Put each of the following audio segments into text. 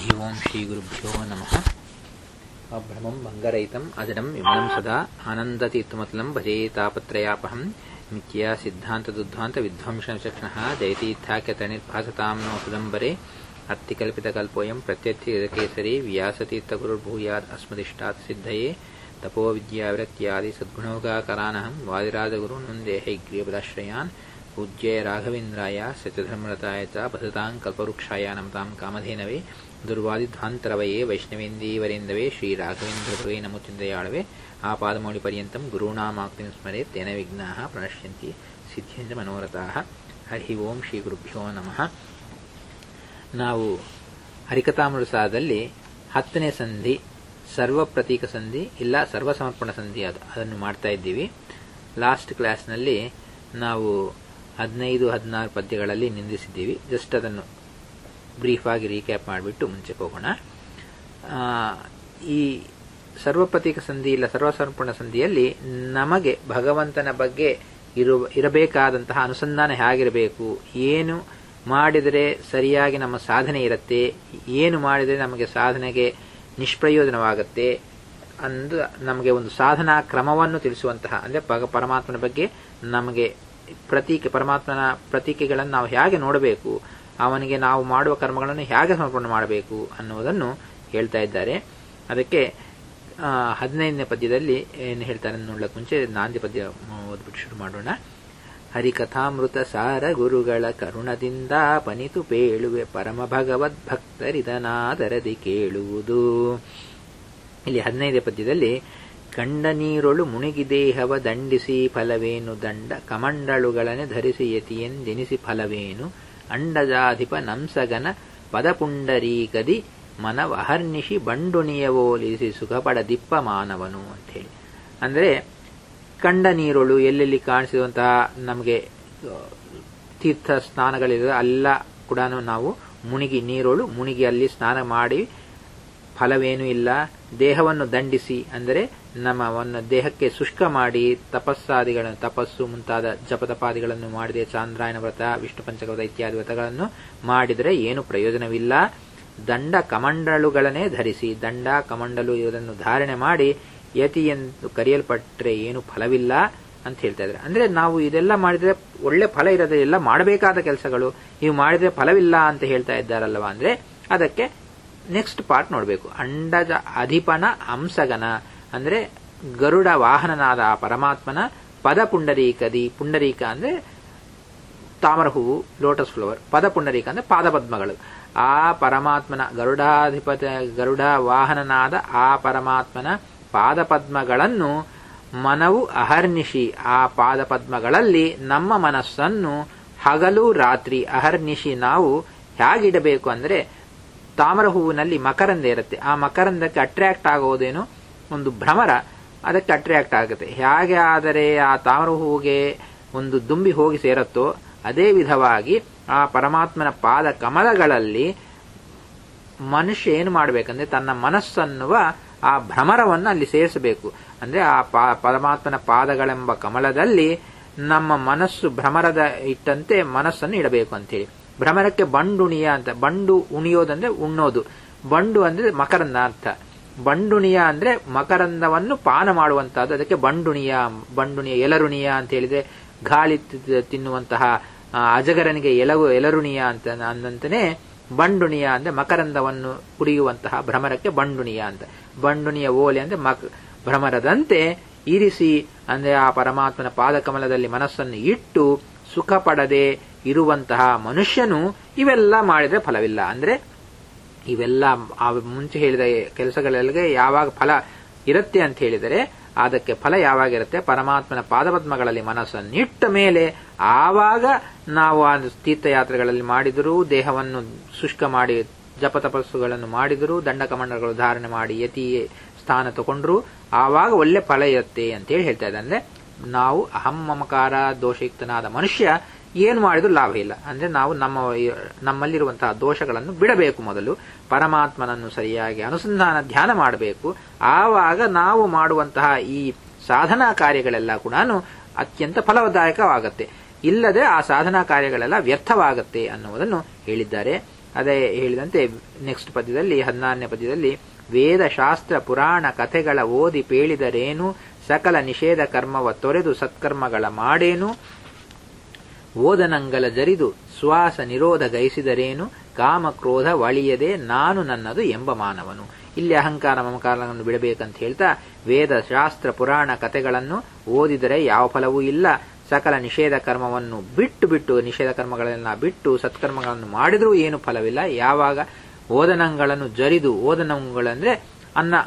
हरिः ओं श्रीगुरुभ्यो नमः अभ्रमं भङ्गरहितम् अजडं विमलं सदा आनन्दतीर्थमतलं भजे तापत्रयापहं मिथ्या सिद्धान्तदुद्ध्वान्तविध्वंसचक्षणः जयतीर्थाख्यतनिर्भासतां नो सुदम्बरे अत्तिकल्पितकल्पोऽयं प्रत्यर्थकेसरी व्यासतीर्थगुरुर्भूयात् अस्मदिष्टात् सिद्धये तपोविद्याविरत्यादि सद्गुणोगाकरानहं वादिराजगुरून् हैग्रीयपदाश्रयान् पूज्य राघवेन्द्राय सत्यधर्मरताय च भसतां कल्पवृक्षाय नमतां कामधेनवे ದುರ್ವಾದಿಧ್ವಾಂತರವಯೇ ವೈಷ್ಣವೇಂದೀವರೇಂದವೇ ಶ್ರೀರಾಘವೇಂದ್ರಭವೇ ನಮೋ ಚಿಂತೆಯಾಳವೆ ಆಪಾದಮೌಳಿಪರ್ಯಂతం ಗುರುಣಾಮಾಕ್ತಿಂ ಸ್ಮರೆ ತೇನ ವಿಘ್ನಾಃ ಪ್ರಣಶ್ಯಂತಿ ಸಿದ್ಧೇಂದ್ರ ಮನೋರಥಾಃ ಹರಿ ಓಂ ಶ್ರೀ ಗುರುಭ್ಯೋ ನಮಃ ನಾವು ಹರಿಕಥಾಮೃತಸಾರದಲ್ಲಿ ಹತ್ತನೇ ಸಂಧಿ ಸರ್ವ ಪ್ರತೀಕ ಸಂಧಿ ಇಲ್ಲ ಸರ್ವಸಮರ್ಪಣ ಸಂಧಿ ಅದು ಅದನ್ನು ಮಾಡ್ತಾ ಇದ್ದೀವಿ ಲಾಸ್ಟ್ ಕ್ಲಾಸ್ನಲ್ಲಿ ನಾವು ಹದಿನೈದು ಹದಿನಾರು ಪದ್ಯಗಳಲ್ಲಿ ನಿಂದಿಸಿದ್ದೀವಿ ಜಸ್ಟ್ ಅದನ್ನು ಬ್ರೀಫ್ ಆಗಿ ರೀಕ್ಯಾಪ್ ಮಾಡಿಬಿಟ್ಟು ಮುಂಚೆ ಹೋಗೋಣ ಈ ಸರ್ವಪ್ರತೀಕ ಸಂಧಿ ಇಲ್ಲ ಸರ್ವಸಮರ್ಪಣ ಸಂಧಿಯಲ್ಲಿ ನಮಗೆ ಭಗವಂತನ ಬಗ್ಗೆ ಇರುವ ಇರಬೇಕಾದಂತಹ ಅನುಸಂಧಾನ ಹೇಗಿರಬೇಕು ಏನು ಮಾಡಿದರೆ ಸರಿಯಾಗಿ ನಮ್ಮ ಸಾಧನೆ ಇರುತ್ತೆ ಏನು ಮಾಡಿದರೆ ನಮಗೆ ಸಾಧನೆಗೆ ನಿಷ್ಪ್ರಯೋಜನವಾಗುತ್ತೆ ಅಂದು ನಮಗೆ ಒಂದು ಸಾಧನಾ ಕ್ರಮವನ್ನು ತಿಳಿಸುವಂತಹ ಅಂದರೆ ಪರಮಾತ್ಮನ ಬಗ್ಗೆ ನಮಗೆ ಪ್ರತೀಕೆ ಪರಮಾತ್ಮನ ಪ್ರತೀಕೆಗಳನ್ನು ನಾವು ಹೇಗೆ ನೋಡಬೇಕು ಅವನಿಗೆ ನಾವು ಮಾಡುವ ಕರ್ಮಗಳನ್ನು ಹೇಗೆ ಸಮರ್ಪಣೆ ಮಾಡಬೇಕು ಅನ್ನುವುದನ್ನು ಹೇಳ್ತಾ ಇದ್ದಾರೆ ಅದಕ್ಕೆ ಹದಿನೈದನೇ ಪದ್ಯದಲ್ಲಿ ಏನು ಹೇಳ್ತಾರೆ ನೋಡ್ಲಕ್ಕೆ ಮುಂಚೆ ನಾಂದಿ ಪದ್ಯ ಓದ್ಬಿಟ್ಟು ಶುರು ಮಾಡೋಣ ಹರಿಕಥಾಮೃತ ಸಾರ ಗುರುಗಳ ಕರುಣದಿಂದ ಪನಿತು ಪೇಳುವೆ ಪರಮ ಭಗವದ್ ಭಕ್ತರಿದನಾದರದಿ ಕೇಳುವುದು ಇಲ್ಲಿ ಹದಿನೈದನೇ ಪದ್ಯದಲ್ಲಿ ಕಂಡ ನೀರೊಳು ಮುಳುಗಿ ದೇಹವ ದಂಡಿಸಿ ಫಲವೇನು ದಂಡ ಕಮಂಡಳುಗಳನೆ ಧರಿಸಿ ಯತಿಯೆಂದೆನಿಸಿ ಫಲವೇನು ಅಂಡಜಾಧಿಪ ನಂಸಗನ ಪದಪುಂಡರೀಕದಿ ಮನವಹರ್ನಿಶಿ ಬಂಡುನಿಯವೋಲಿಸಿ ಸುಖಪಡ ದಿಪ್ಪ ಮಾನವನು ಹೇಳಿ ಅಂದರೆ ಕಂಡ ನೀರೊಳು ಎಲ್ಲೆಲ್ಲಿ ಕಾಣಿಸಿರುವಂತಹ ನಮಗೆ ತೀರ್ಥ ಸ್ನಾನಗಳಿದೆ ಅಲ್ಲ ಕೂಡ ನಾವು ಮುಣಿಗಿ ನೀರೊಳು ಮುಣಿಗಿ ಅಲ್ಲಿ ಸ್ನಾನ ಮಾಡಿ ಫಲವೇನೂ ಇಲ್ಲ ದೇಹವನ್ನು ದಂಡಿಸಿ ಅಂದರೆ ನಮ್ಮ ದೇಹಕ್ಕೆ ಶುಷ್ಕ ಮಾಡಿ ತಪಸ್ಸಾದಿಗಳನ್ನು ತಪಸ್ಸು ಮುಂತಾದ ಜಪತಪಾದಿಗಳನ್ನು ಮಾಡಿದೆ ಚಾಂದ್ರಾಯಣ ವ್ರತ ವಿಷ್ಣು ಪಂಚಕವ್ರತ ಇತ್ಯಾದಿ ವ್ರತಗಳನ್ನು ಮಾಡಿದರೆ ಏನು ಪ್ರಯೋಜನವಿಲ್ಲ ದಂಡ ಕಮಂಡಲುಗಳನ್ನೇ ಧರಿಸಿ ದಂಡ ಕಮಂಡಲು ಇದನ್ನು ಧಾರಣೆ ಮಾಡಿ ಯತಿ ಎಂದು ಕರೆಯಲ್ಪಟ್ಟರೆ ಏನು ಫಲವಿಲ್ಲ ಅಂತ ಹೇಳ್ತಾ ಇದ್ದಾರೆ ಅಂದ್ರೆ ನಾವು ಇದೆಲ್ಲ ಮಾಡಿದ್ರೆ ಒಳ್ಳೆ ಫಲ ಇರೋದೇ ಎಲ್ಲ ಮಾಡಬೇಕಾದ ಕೆಲಸಗಳು ಇವು ಮಾಡಿದ್ರೆ ಫಲವಿಲ್ಲ ಅಂತ ಹೇಳ್ತಾ ಇದ್ದಾರಲ್ವಾ ಅಂದ್ರೆ ಅದಕ್ಕೆ ನೆಕ್ಸ್ಟ್ ಪಾರ್ಟ್ ನೋಡಬೇಕು ಅಂಡಜ ಅಧಿಪನ ಅಂಸಗನ ಅಂದ್ರೆ ಗರುಡ ವಾಹನನಾದ ಆ ಪರಮಾತ್ಮನ ಪದ ಪುಂಡರೀಕದಿ ಪುಂಡರೀಕ ಅಂದ್ರೆ ತಾಮರ ಹೂವು ಲೋಟಸ್ ಫ್ಲವರ್ ಪದ ಪುಂಡರೀಕ ಅಂದ್ರೆ ಪಾದಪದ್ಮಗಳು ಆ ಪರಮಾತ್ಮನ ಗರುಡಾಧಿಪತ ಗರುಡ ವಾಹನನಾದ ಆ ಪರಮಾತ್ಮನ ಪಾದಪದ್ಮಗಳನ್ನು ಮನವು ಅಹರ್ನಿಶಿ ಆ ಪಾದಪದ್ಮಗಳಲ್ಲಿ ನಮ್ಮ ಮನಸ್ಸನ್ನು ಹಗಲು ರಾತ್ರಿ ಅಹರ್ನಿಶಿ ನಾವು ಹೇಗಿಡಬೇಕು ಅಂದ್ರೆ ತಾಮರ ಹೂವಿನಲ್ಲಿ ಮಕರಂದ ಇರುತ್ತೆ ಆ ಮಕರಂದಕ್ಕೆ ಅಟ್ರಾಕ್ಟ್ ಆಗೋದೇನು ಒಂದು ಭ್ರಮರ ಅದಕ್ಕೆ ಅಟ್ರಾಕ್ಟ್ ಆಗುತ್ತೆ ಹೇಗೆ ಆದರೆ ಆ ತಾಮರ ಹೂವಿಗೆ ಒಂದು ದುಂಬಿ ಹೋಗಿ ಸೇರತ್ತೋ ಅದೇ ವಿಧವಾಗಿ ಆ ಪರಮಾತ್ಮನ ಪಾದ ಕಮಲಗಳಲ್ಲಿ ಮನುಷ್ಯ ಏನು ಮಾಡಬೇಕಂದ್ರೆ ತನ್ನ ಮನಸ್ಸನ್ನುವ ಆ ಭ್ರಮರವನ್ನು ಅಲ್ಲಿ ಸೇರಿಸಬೇಕು ಅಂದ್ರೆ ಆ ಪರಮಾತ್ಮನ ಪಾದಗಳೆಂಬ ಕಮಲದಲ್ಲಿ ನಮ್ಮ ಮನಸ್ಸು ಭ್ರಮರದ ಇಟ್ಟಂತೆ ಮನಸ್ಸನ್ನು ಇಡಬೇಕು ಅಂತೇಳಿ ಭ್ರಮರಕ್ಕೆ ಬಂಡುಣಿಯ ಅಂತ ಬಂಡು ಉಣಿಯೋದಂದ್ರೆ ಉಣ್ಣೋದು ಬಂಡು ಅಂದ್ರೆ ಮಕರಂದ ಅರ್ಥ ಬಂಡುಣಿಯ ಅಂದ್ರೆ ಮಕರಂದವನ್ನು ಪಾನ ಮಾಡುವಂತಹದ್ದು ಅದಕ್ಕೆ ಬಂಡುಣಿಯ ಬಂಡುಣಿಯ ಎಲರುಣಿಯ ಅಂತ ಹೇಳಿದ್ರೆ ಗಾಳಿ ತಿನ್ನುವಂತಹ ಅಜಗರನಿಗೆ ಎಲವು ಎಲರುಣಿಯ ಅಂತ ಅಂದಂತನೇ ಬಂಡುಣಿಯ ಅಂದ್ರೆ ಮಕರಂದವನ್ನು ಕುಡಿಯುವಂತಹ ಭ್ರಮರಕ್ಕೆ ಬಂಡುಣಿಯ ಅಂತ ಬಂಡುಣಿಯ ಓಲೆ ಅಂದ್ರೆ ಮಕ್ ಭ್ರಮರದಂತೆ ಇರಿಸಿ ಅಂದ್ರೆ ಆ ಪರಮಾತ್ಮನ ಪಾದಕಮಲದಲ್ಲಿ ಮನಸ್ಸನ್ನು ಇಟ್ಟು ಸುಖ ಪಡದೆ ಇರುವಂತಹ ಮನುಷ್ಯನು ಇವೆಲ್ಲ ಮಾಡಿದ್ರೆ ಫಲವಿಲ್ಲ ಅಂದ್ರೆ ಇವೆಲ್ಲ ಮುಂಚೆ ಹೇಳಿದ ಕೆಲಸಗಳೆಲ್ಲಗೆ ಯಾವಾಗ ಫಲ ಇರುತ್ತೆ ಅಂತ ಹೇಳಿದರೆ ಅದಕ್ಕೆ ಫಲ ಯಾವಾಗಿರುತ್ತೆ ಪರಮಾತ್ಮನ ಪಾದಪದ್ಮಗಳಲ್ಲಿ ಮನಸ್ಸನ್ನು ಇಟ್ಟ ಮೇಲೆ ಆವಾಗ ನಾವು ಆ ತೀರ್ಥಯಾತ್ರೆಗಳಲ್ಲಿ ಮಾಡಿದರೂ ದೇಹವನ್ನು ಶುಷ್ಕ ಮಾಡಿ ಜಪ ತಪಸ್ಸುಗಳನ್ನು ಮಾಡಿದರೂ ದಂಡಕಮಂಡಗಳು ಧಾರಣೆ ಮಾಡಿ ಯತಿ ಸ್ಥಾನ ತಗೊಂಡ್ರು ಆವಾಗ ಒಳ್ಳೆ ಫಲ ಇರುತ್ತೆ ಅಂತೇಳಿ ಹೇಳ್ತಾ ಇದ್ದಾರೆ ಅಂದ್ರೆ ನಾವು ಅಹಂ ಮಮಕಾರ ದೋಷಯುಕ್ತನಾದ ಮನುಷ್ಯ ಏನು ಮಾಡಿದ್ರು ಲಾಭ ಇಲ್ಲ ಅಂದ್ರೆ ನಾವು ನಮ್ಮ ನಮ್ಮಲ್ಲಿರುವಂತಹ ದೋಷಗಳನ್ನು ಬಿಡಬೇಕು ಮೊದಲು ಪರಮಾತ್ಮನನ್ನು ಸರಿಯಾಗಿ ಅನುಸಂಧಾನ ಧ್ಯಾನ ಮಾಡಬೇಕು ಆವಾಗ ನಾವು ಮಾಡುವಂತಹ ಈ ಸಾಧನಾ ಕಾರ್ಯಗಳೆಲ್ಲ ಕೂಡ ಅತ್ಯಂತ ಫಲದಾಯಕವಾಗತ್ತೆ ಇಲ್ಲದೆ ಆ ಸಾಧನಾ ಕಾರ್ಯಗಳೆಲ್ಲ ವ್ಯರ್ಥವಾಗುತ್ತೆ ಅನ್ನುವುದನ್ನು ಹೇಳಿದ್ದಾರೆ ಅದೇ ಹೇಳಿದಂತೆ ನೆಕ್ಸ್ಟ್ ಪದ್ಯದಲ್ಲಿ ಹದಿನಾರನೇ ಪದ್ಯದಲ್ಲಿ ವೇದ ಶಾಸ್ತ್ರ ಪುರಾಣ ಕಥೆಗಳ ಓದಿ ಪೇಳಿದರೇನು ಸಕಲ ನಿಷೇಧ ಕರ್ಮವ ತೊರೆದು ಸತ್ಕರ್ಮಗಳ ಮಾಡೇನು ಓದನಂಗಲ ಜರಿದು ಶ್ವಾಸ ನಿರೋಧ ಗೈಸಿದರೇನು ಕಾಮ ಕ್ರೋಧ ಒಳಿಯದೆ ನಾನು ನನ್ನದು ಎಂಬ ಮಾನವನು ಇಲ್ಲಿ ಅಹಂಕಾರ ಮಮಕಾರಗಳನ್ನು ಬಿಡಬೇಕಂತ ಹೇಳ್ತಾ ವೇದ ಶಾಸ್ತ್ರ ಪುರಾಣ ಕಥೆಗಳನ್ನು ಓದಿದರೆ ಯಾವ ಫಲವೂ ಇಲ್ಲ ಸಕಲ ನಿಷೇಧ ಕರ್ಮವನ್ನು ಬಿಟ್ಟು ಬಿಟ್ಟು ನಿಷೇಧ ಕರ್ಮಗಳನ್ನ ಬಿಟ್ಟು ಸತ್ಕರ್ಮಗಳನ್ನು ಮಾಡಿದರೂ ಏನು ಫಲವಿಲ್ಲ ಯಾವಾಗ ಓದನಂಗಳನ್ನು ಜರಿದು ಓದನಂಗಳಂದ್ರೆ ಅನ್ನ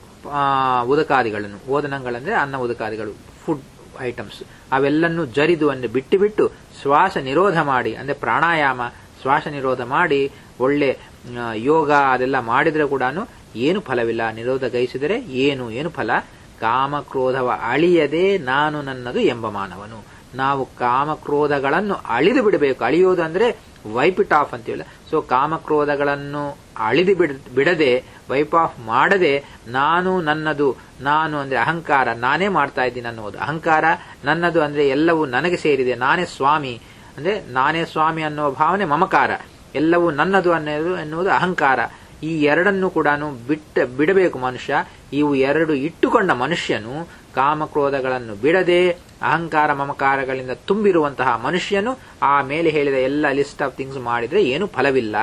ಉದಕಾದಿಗಳನ್ನು ಓದನಂಗಳಂದ್ರೆ ಅನ್ನ ಉದಕಾದಿಗಳು ಫುಡ್ ಐಟಮ್ಸ್ ಅವೆಲ್ಲನ್ನು ಜರಿದು ಅಂದ್ರೆ ಬಿಟ್ಟು ಬಿಟ್ಟು ಶ್ವಾಸ ನಿರೋಧ ಮಾಡಿ ಅಂದ್ರೆ ಪ್ರಾಣಾಯಾಮ ಶ್ವಾಸ ನಿರೋಧ ಮಾಡಿ ಒಳ್ಳೆ ಯೋಗ ಅದೆಲ್ಲ ಮಾಡಿದ್ರೆ ಕೂಡ ಏನು ಫಲವಿಲ್ಲ ನಿರೋಧ ಗೈಸಿದರೆ ಏನು ಏನು ಫಲ ಕಾಮಕ್ರೋಧವ ಅಳಿಯದೆ ನಾನು ನನ್ನದು ಎಂಬ ಮಾನವನು ನಾವು ಕಾಮಕ್ರೋಧಗಳನ್ನು ಅಳಿದು ಬಿಡಬೇಕು ಅಳಿಯೋದು ಅಂದ್ರೆ ವೈಪ್ ಇಟ್ ಆಫ್ ಅಂತೀವಲ್ಲ ಸೊ ಕಾಮಕ್ರೋಧಗಳನ್ನು ಅಳಿದು ಬಿಡ ಬಿಡದೆ ವೈಪ್ ಆಫ್ ಮಾಡದೆ ನಾನು ನನ್ನದು ನಾನು ಅಂದ್ರೆ ಅಹಂಕಾರ ನಾನೇ ಮಾಡ್ತಾ ಇದ್ದೀನಿ ಅನ್ನೋದು ಅಹಂಕಾರ ನನ್ನದು ಅಂದ್ರೆ ಎಲ್ಲವೂ ನನಗೆ ಸೇರಿದೆ ನಾನೇ ಸ್ವಾಮಿ ಅಂದ್ರೆ ನಾನೇ ಸ್ವಾಮಿ ಅನ್ನೋ ಭಾವನೆ ಮಮಕಾರ ಎಲ್ಲವೂ ನನ್ನದು ಅನ್ನೋದು ಎನ್ನುವುದು ಅಹಂಕಾರ ಈ ಎರಡನ್ನು ಕೂಡ ಬಿಟ್ಟ ಬಿಡಬೇಕು ಮನುಷ್ಯ ಇವು ಎರಡು ಇಟ್ಟುಕೊಂಡ ಮನುಷ್ಯನು ಕಾಮಕ್ರೋಧಗಳನ್ನು ಬಿಡದೆ ಅಹಂಕಾರ ಮಮಕಾರಗಳಿಂದ ತುಂಬಿರುವಂತಹ ಮನುಷ್ಯನು ಆ ಮೇಲೆ ಹೇಳಿದ ಎಲ್ಲ ಲಿಸ್ಟ್ ಆಫ್ ಥಿಂಗ್ಸ್ ಮಾಡಿದ್ರೆ ಏನು ಫಲವಿಲ್ಲ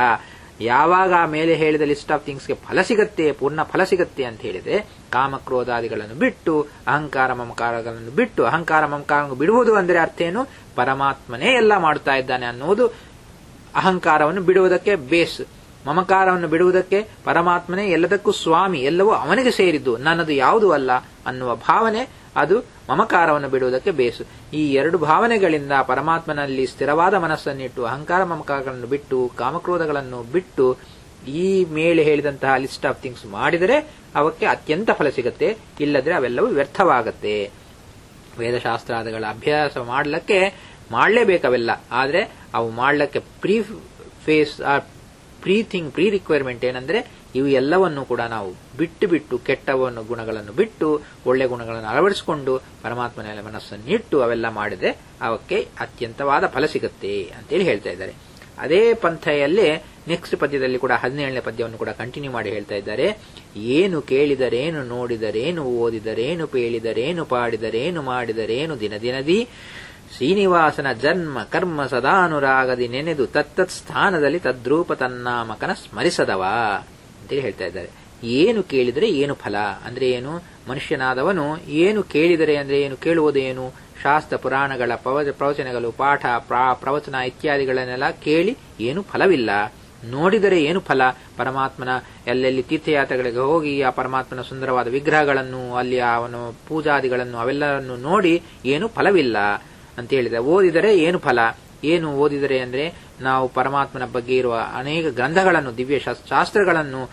ಯಾವಾಗ ಆ ಮೇಲೆ ಹೇಳಿದ ಲಿಸ್ಟ್ ಆಫ್ ಥಿಂಗ್ಸ್ಗೆ ಫಲ ಸಿಗತ್ತೆ ಪೂರ್ಣ ಫಲ ಸಿಗತ್ತೆ ಅಂತ ಹೇಳಿದ್ರೆ ಕಾಮಕ್ರೋಧಾದಿಗಳನ್ನು ಬಿಟ್ಟು ಅಹಂಕಾರ ಮಮಕಾರಗಳನ್ನು ಬಿಟ್ಟು ಅಹಂಕಾರ ಮಮಕಾರಗಳನ್ನು ಬಿಡುವುದು ಅಂದರೆ ಅರ್ಥ ಏನು ಪರಮಾತ್ಮನೇ ಎಲ್ಲ ಮಾಡ್ತಾ ಇದ್ದಾನೆ ಅನ್ನುವುದು ಅಹಂಕಾರವನ್ನು ಬಿಡುವುದಕ್ಕೆ ಬೇಸ್ ಮಮಕಾರವನ್ನು ಬಿಡುವುದಕ್ಕೆ ಪರಮಾತ್ಮನೇ ಎಲ್ಲದಕ್ಕೂ ಸ್ವಾಮಿ ಎಲ್ಲವೂ ಅವನಿಗೆ ಸೇರಿದ್ದು ನನ್ನದು ಯಾವುದೂ ಅಲ್ಲ ಅನ್ನುವ ಭಾವನೆ ಅದು ಮಮಕಾರವನ್ನು ಬಿಡುವುದಕ್ಕೆ ಬೇಸು ಈ ಎರಡು ಭಾವನೆಗಳಿಂದ ಪರಮಾತ್ಮನಲ್ಲಿ ಸ್ಥಿರವಾದ ಮನಸ್ಸನ್ನಿಟ್ಟು ಅಹಂಕಾರ ಮಮಕಾರಗಳನ್ನು ಬಿಟ್ಟು ಕಾಮಕ್ರೋಧಗಳನ್ನು ಬಿಟ್ಟು ಈ ಮೇಲೆ ಹೇಳಿದಂತಹ ಲಿಸ್ಟ್ ಆಫ್ ಥಿಂಗ್ಸ್ ಮಾಡಿದರೆ ಅವಕ್ಕೆ ಅತ್ಯಂತ ಫಲ ಸಿಗುತ್ತೆ ಇಲ್ಲದ್ರೆ ಅವೆಲ್ಲವೂ ವ್ಯರ್ಥವಾಗತ್ತೆ ವೇದಶಾಸ್ತ್ರಾದಿಗಳ ಅಭ್ಯಾಸ ಮಾಡಲಿಕ್ಕೆ ಮಾಡಲೇಬೇಕವೆಲ್ಲ ಆದರೆ ಅವು ಮಾಡಲಿಕ್ಕೆ pre phase pre thing pre requirement ಏನಂದ್ರೆ ಇವು ಎಲ್ಲವನ್ನು ಕೂಡ ನಾವು ಬಿಟ್ಟು ಬಿಟ್ಟು ಕೆಟ್ಟವನ್ನು ಗುಣಗಳನ್ನು ಬಿಟ್ಟು ಒಳ್ಳೆ ಗುಣಗಳನ್ನು ಅಳವಡಿಸಿಕೊಂಡು ಪರಮಾತ್ಮನ ಮನಸ್ಸನ್ನು ಇಟ್ಟು ಅವೆಲ್ಲ ಮಾಡಿದ್ರೆ ಅವಕ್ಕೆ ಅತ್ಯಂತವಾದ ಫಲ ಸಿಗುತ್ತೆ ಅಂತೇಳಿ ಹೇಳ್ತಾ ಇದ್ದಾರೆ ಅದೇ ಪಂಥೆಯಲ್ಲೇ ನೆಕ್ಸ್ಟ್ ಪದ್ಯದಲ್ಲಿ ಕೂಡ ಹದಿನೇಳನೇ ಪದ್ಯವನ್ನು ಕೂಡ ಕಂಟಿನ್ಯೂ ಮಾಡಿ ಹೇಳ್ತಾ ಇದ್ದಾರೆ ಏನು ಕೇಳಿದರೇನು ನೋಡಿದರೇನು ಓದಿದರೇನು ಪೇಳಿದರೇನು ಪಾಡಿದರೇನು ಮಾಡಿದರೇನು ದಿನ ದಿನದಿ ಶ್ರೀನಿವಾಸನ ಜನ್ಮ ಕರ್ಮ ಸದಾನುರಾಗದಿ ನೆನೆದು ತತ್ತತ್ ಸ್ಥಾನದಲ್ಲಿ ತದ್ರೂಪ ತನ್ನಾಮಕನ ಸ್ಮರಿಸದವ ಅಂತೇಳಿ ಹೇಳ್ತಾ ಇದ್ದಾರೆ ಏನು ಕೇಳಿದರೆ ಏನು ಫಲ ಅಂದ್ರೆ ಏನು ಮನುಷ್ಯನಾದವನು ಏನು ಕೇಳಿದರೆ ಅಂದ್ರೆ ಏನು ಕೇಳುವುದು ಏನು ಶಾಸ್ತ್ರ ಪುರಾಣಗಳ ಪ್ರವಚನಗಳು ಪಾಠ ಪ್ರವಚನ ಇತ್ಯಾದಿಗಳನ್ನೆಲ್ಲ ಕೇಳಿ ಏನು ಫಲವಿಲ್ಲ ನೋಡಿದರೆ ಏನು ಫಲ ಪರಮಾತ್ಮನ ಎಲ್ಲೆಲ್ಲಿ ತೀರ್ಥಯಾತ್ರೆಗಳಿಗೆ ಹೋಗಿ ಆ ಪರಮಾತ್ಮನ ಸುಂದರವಾದ ವಿಗ್ರಹಗಳನ್ನು ಅಲ್ಲಿ ಅವನು ಪೂಜಾದಿಗಳನ್ನು ಅವೆಲ್ಲವನ್ನು ನೋಡಿ ಏನು ಫಲವಿಲ್ಲ ಅಂತ ಹೇಳಿದೆ ಓದಿದರೆ ಏನು ಫಲ ಏನು ಓದಿದರೆ ಅಂದ್ರೆ ನಾವು ಪರಮಾತ್ಮನ ಬಗ್ಗೆ ಇರುವ ಅನೇಕ ಗ್ರಂಥಗಳನ್ನು ದಿವ್ಯ ಶಾಸ್ತ್ರಗಳನ್ನು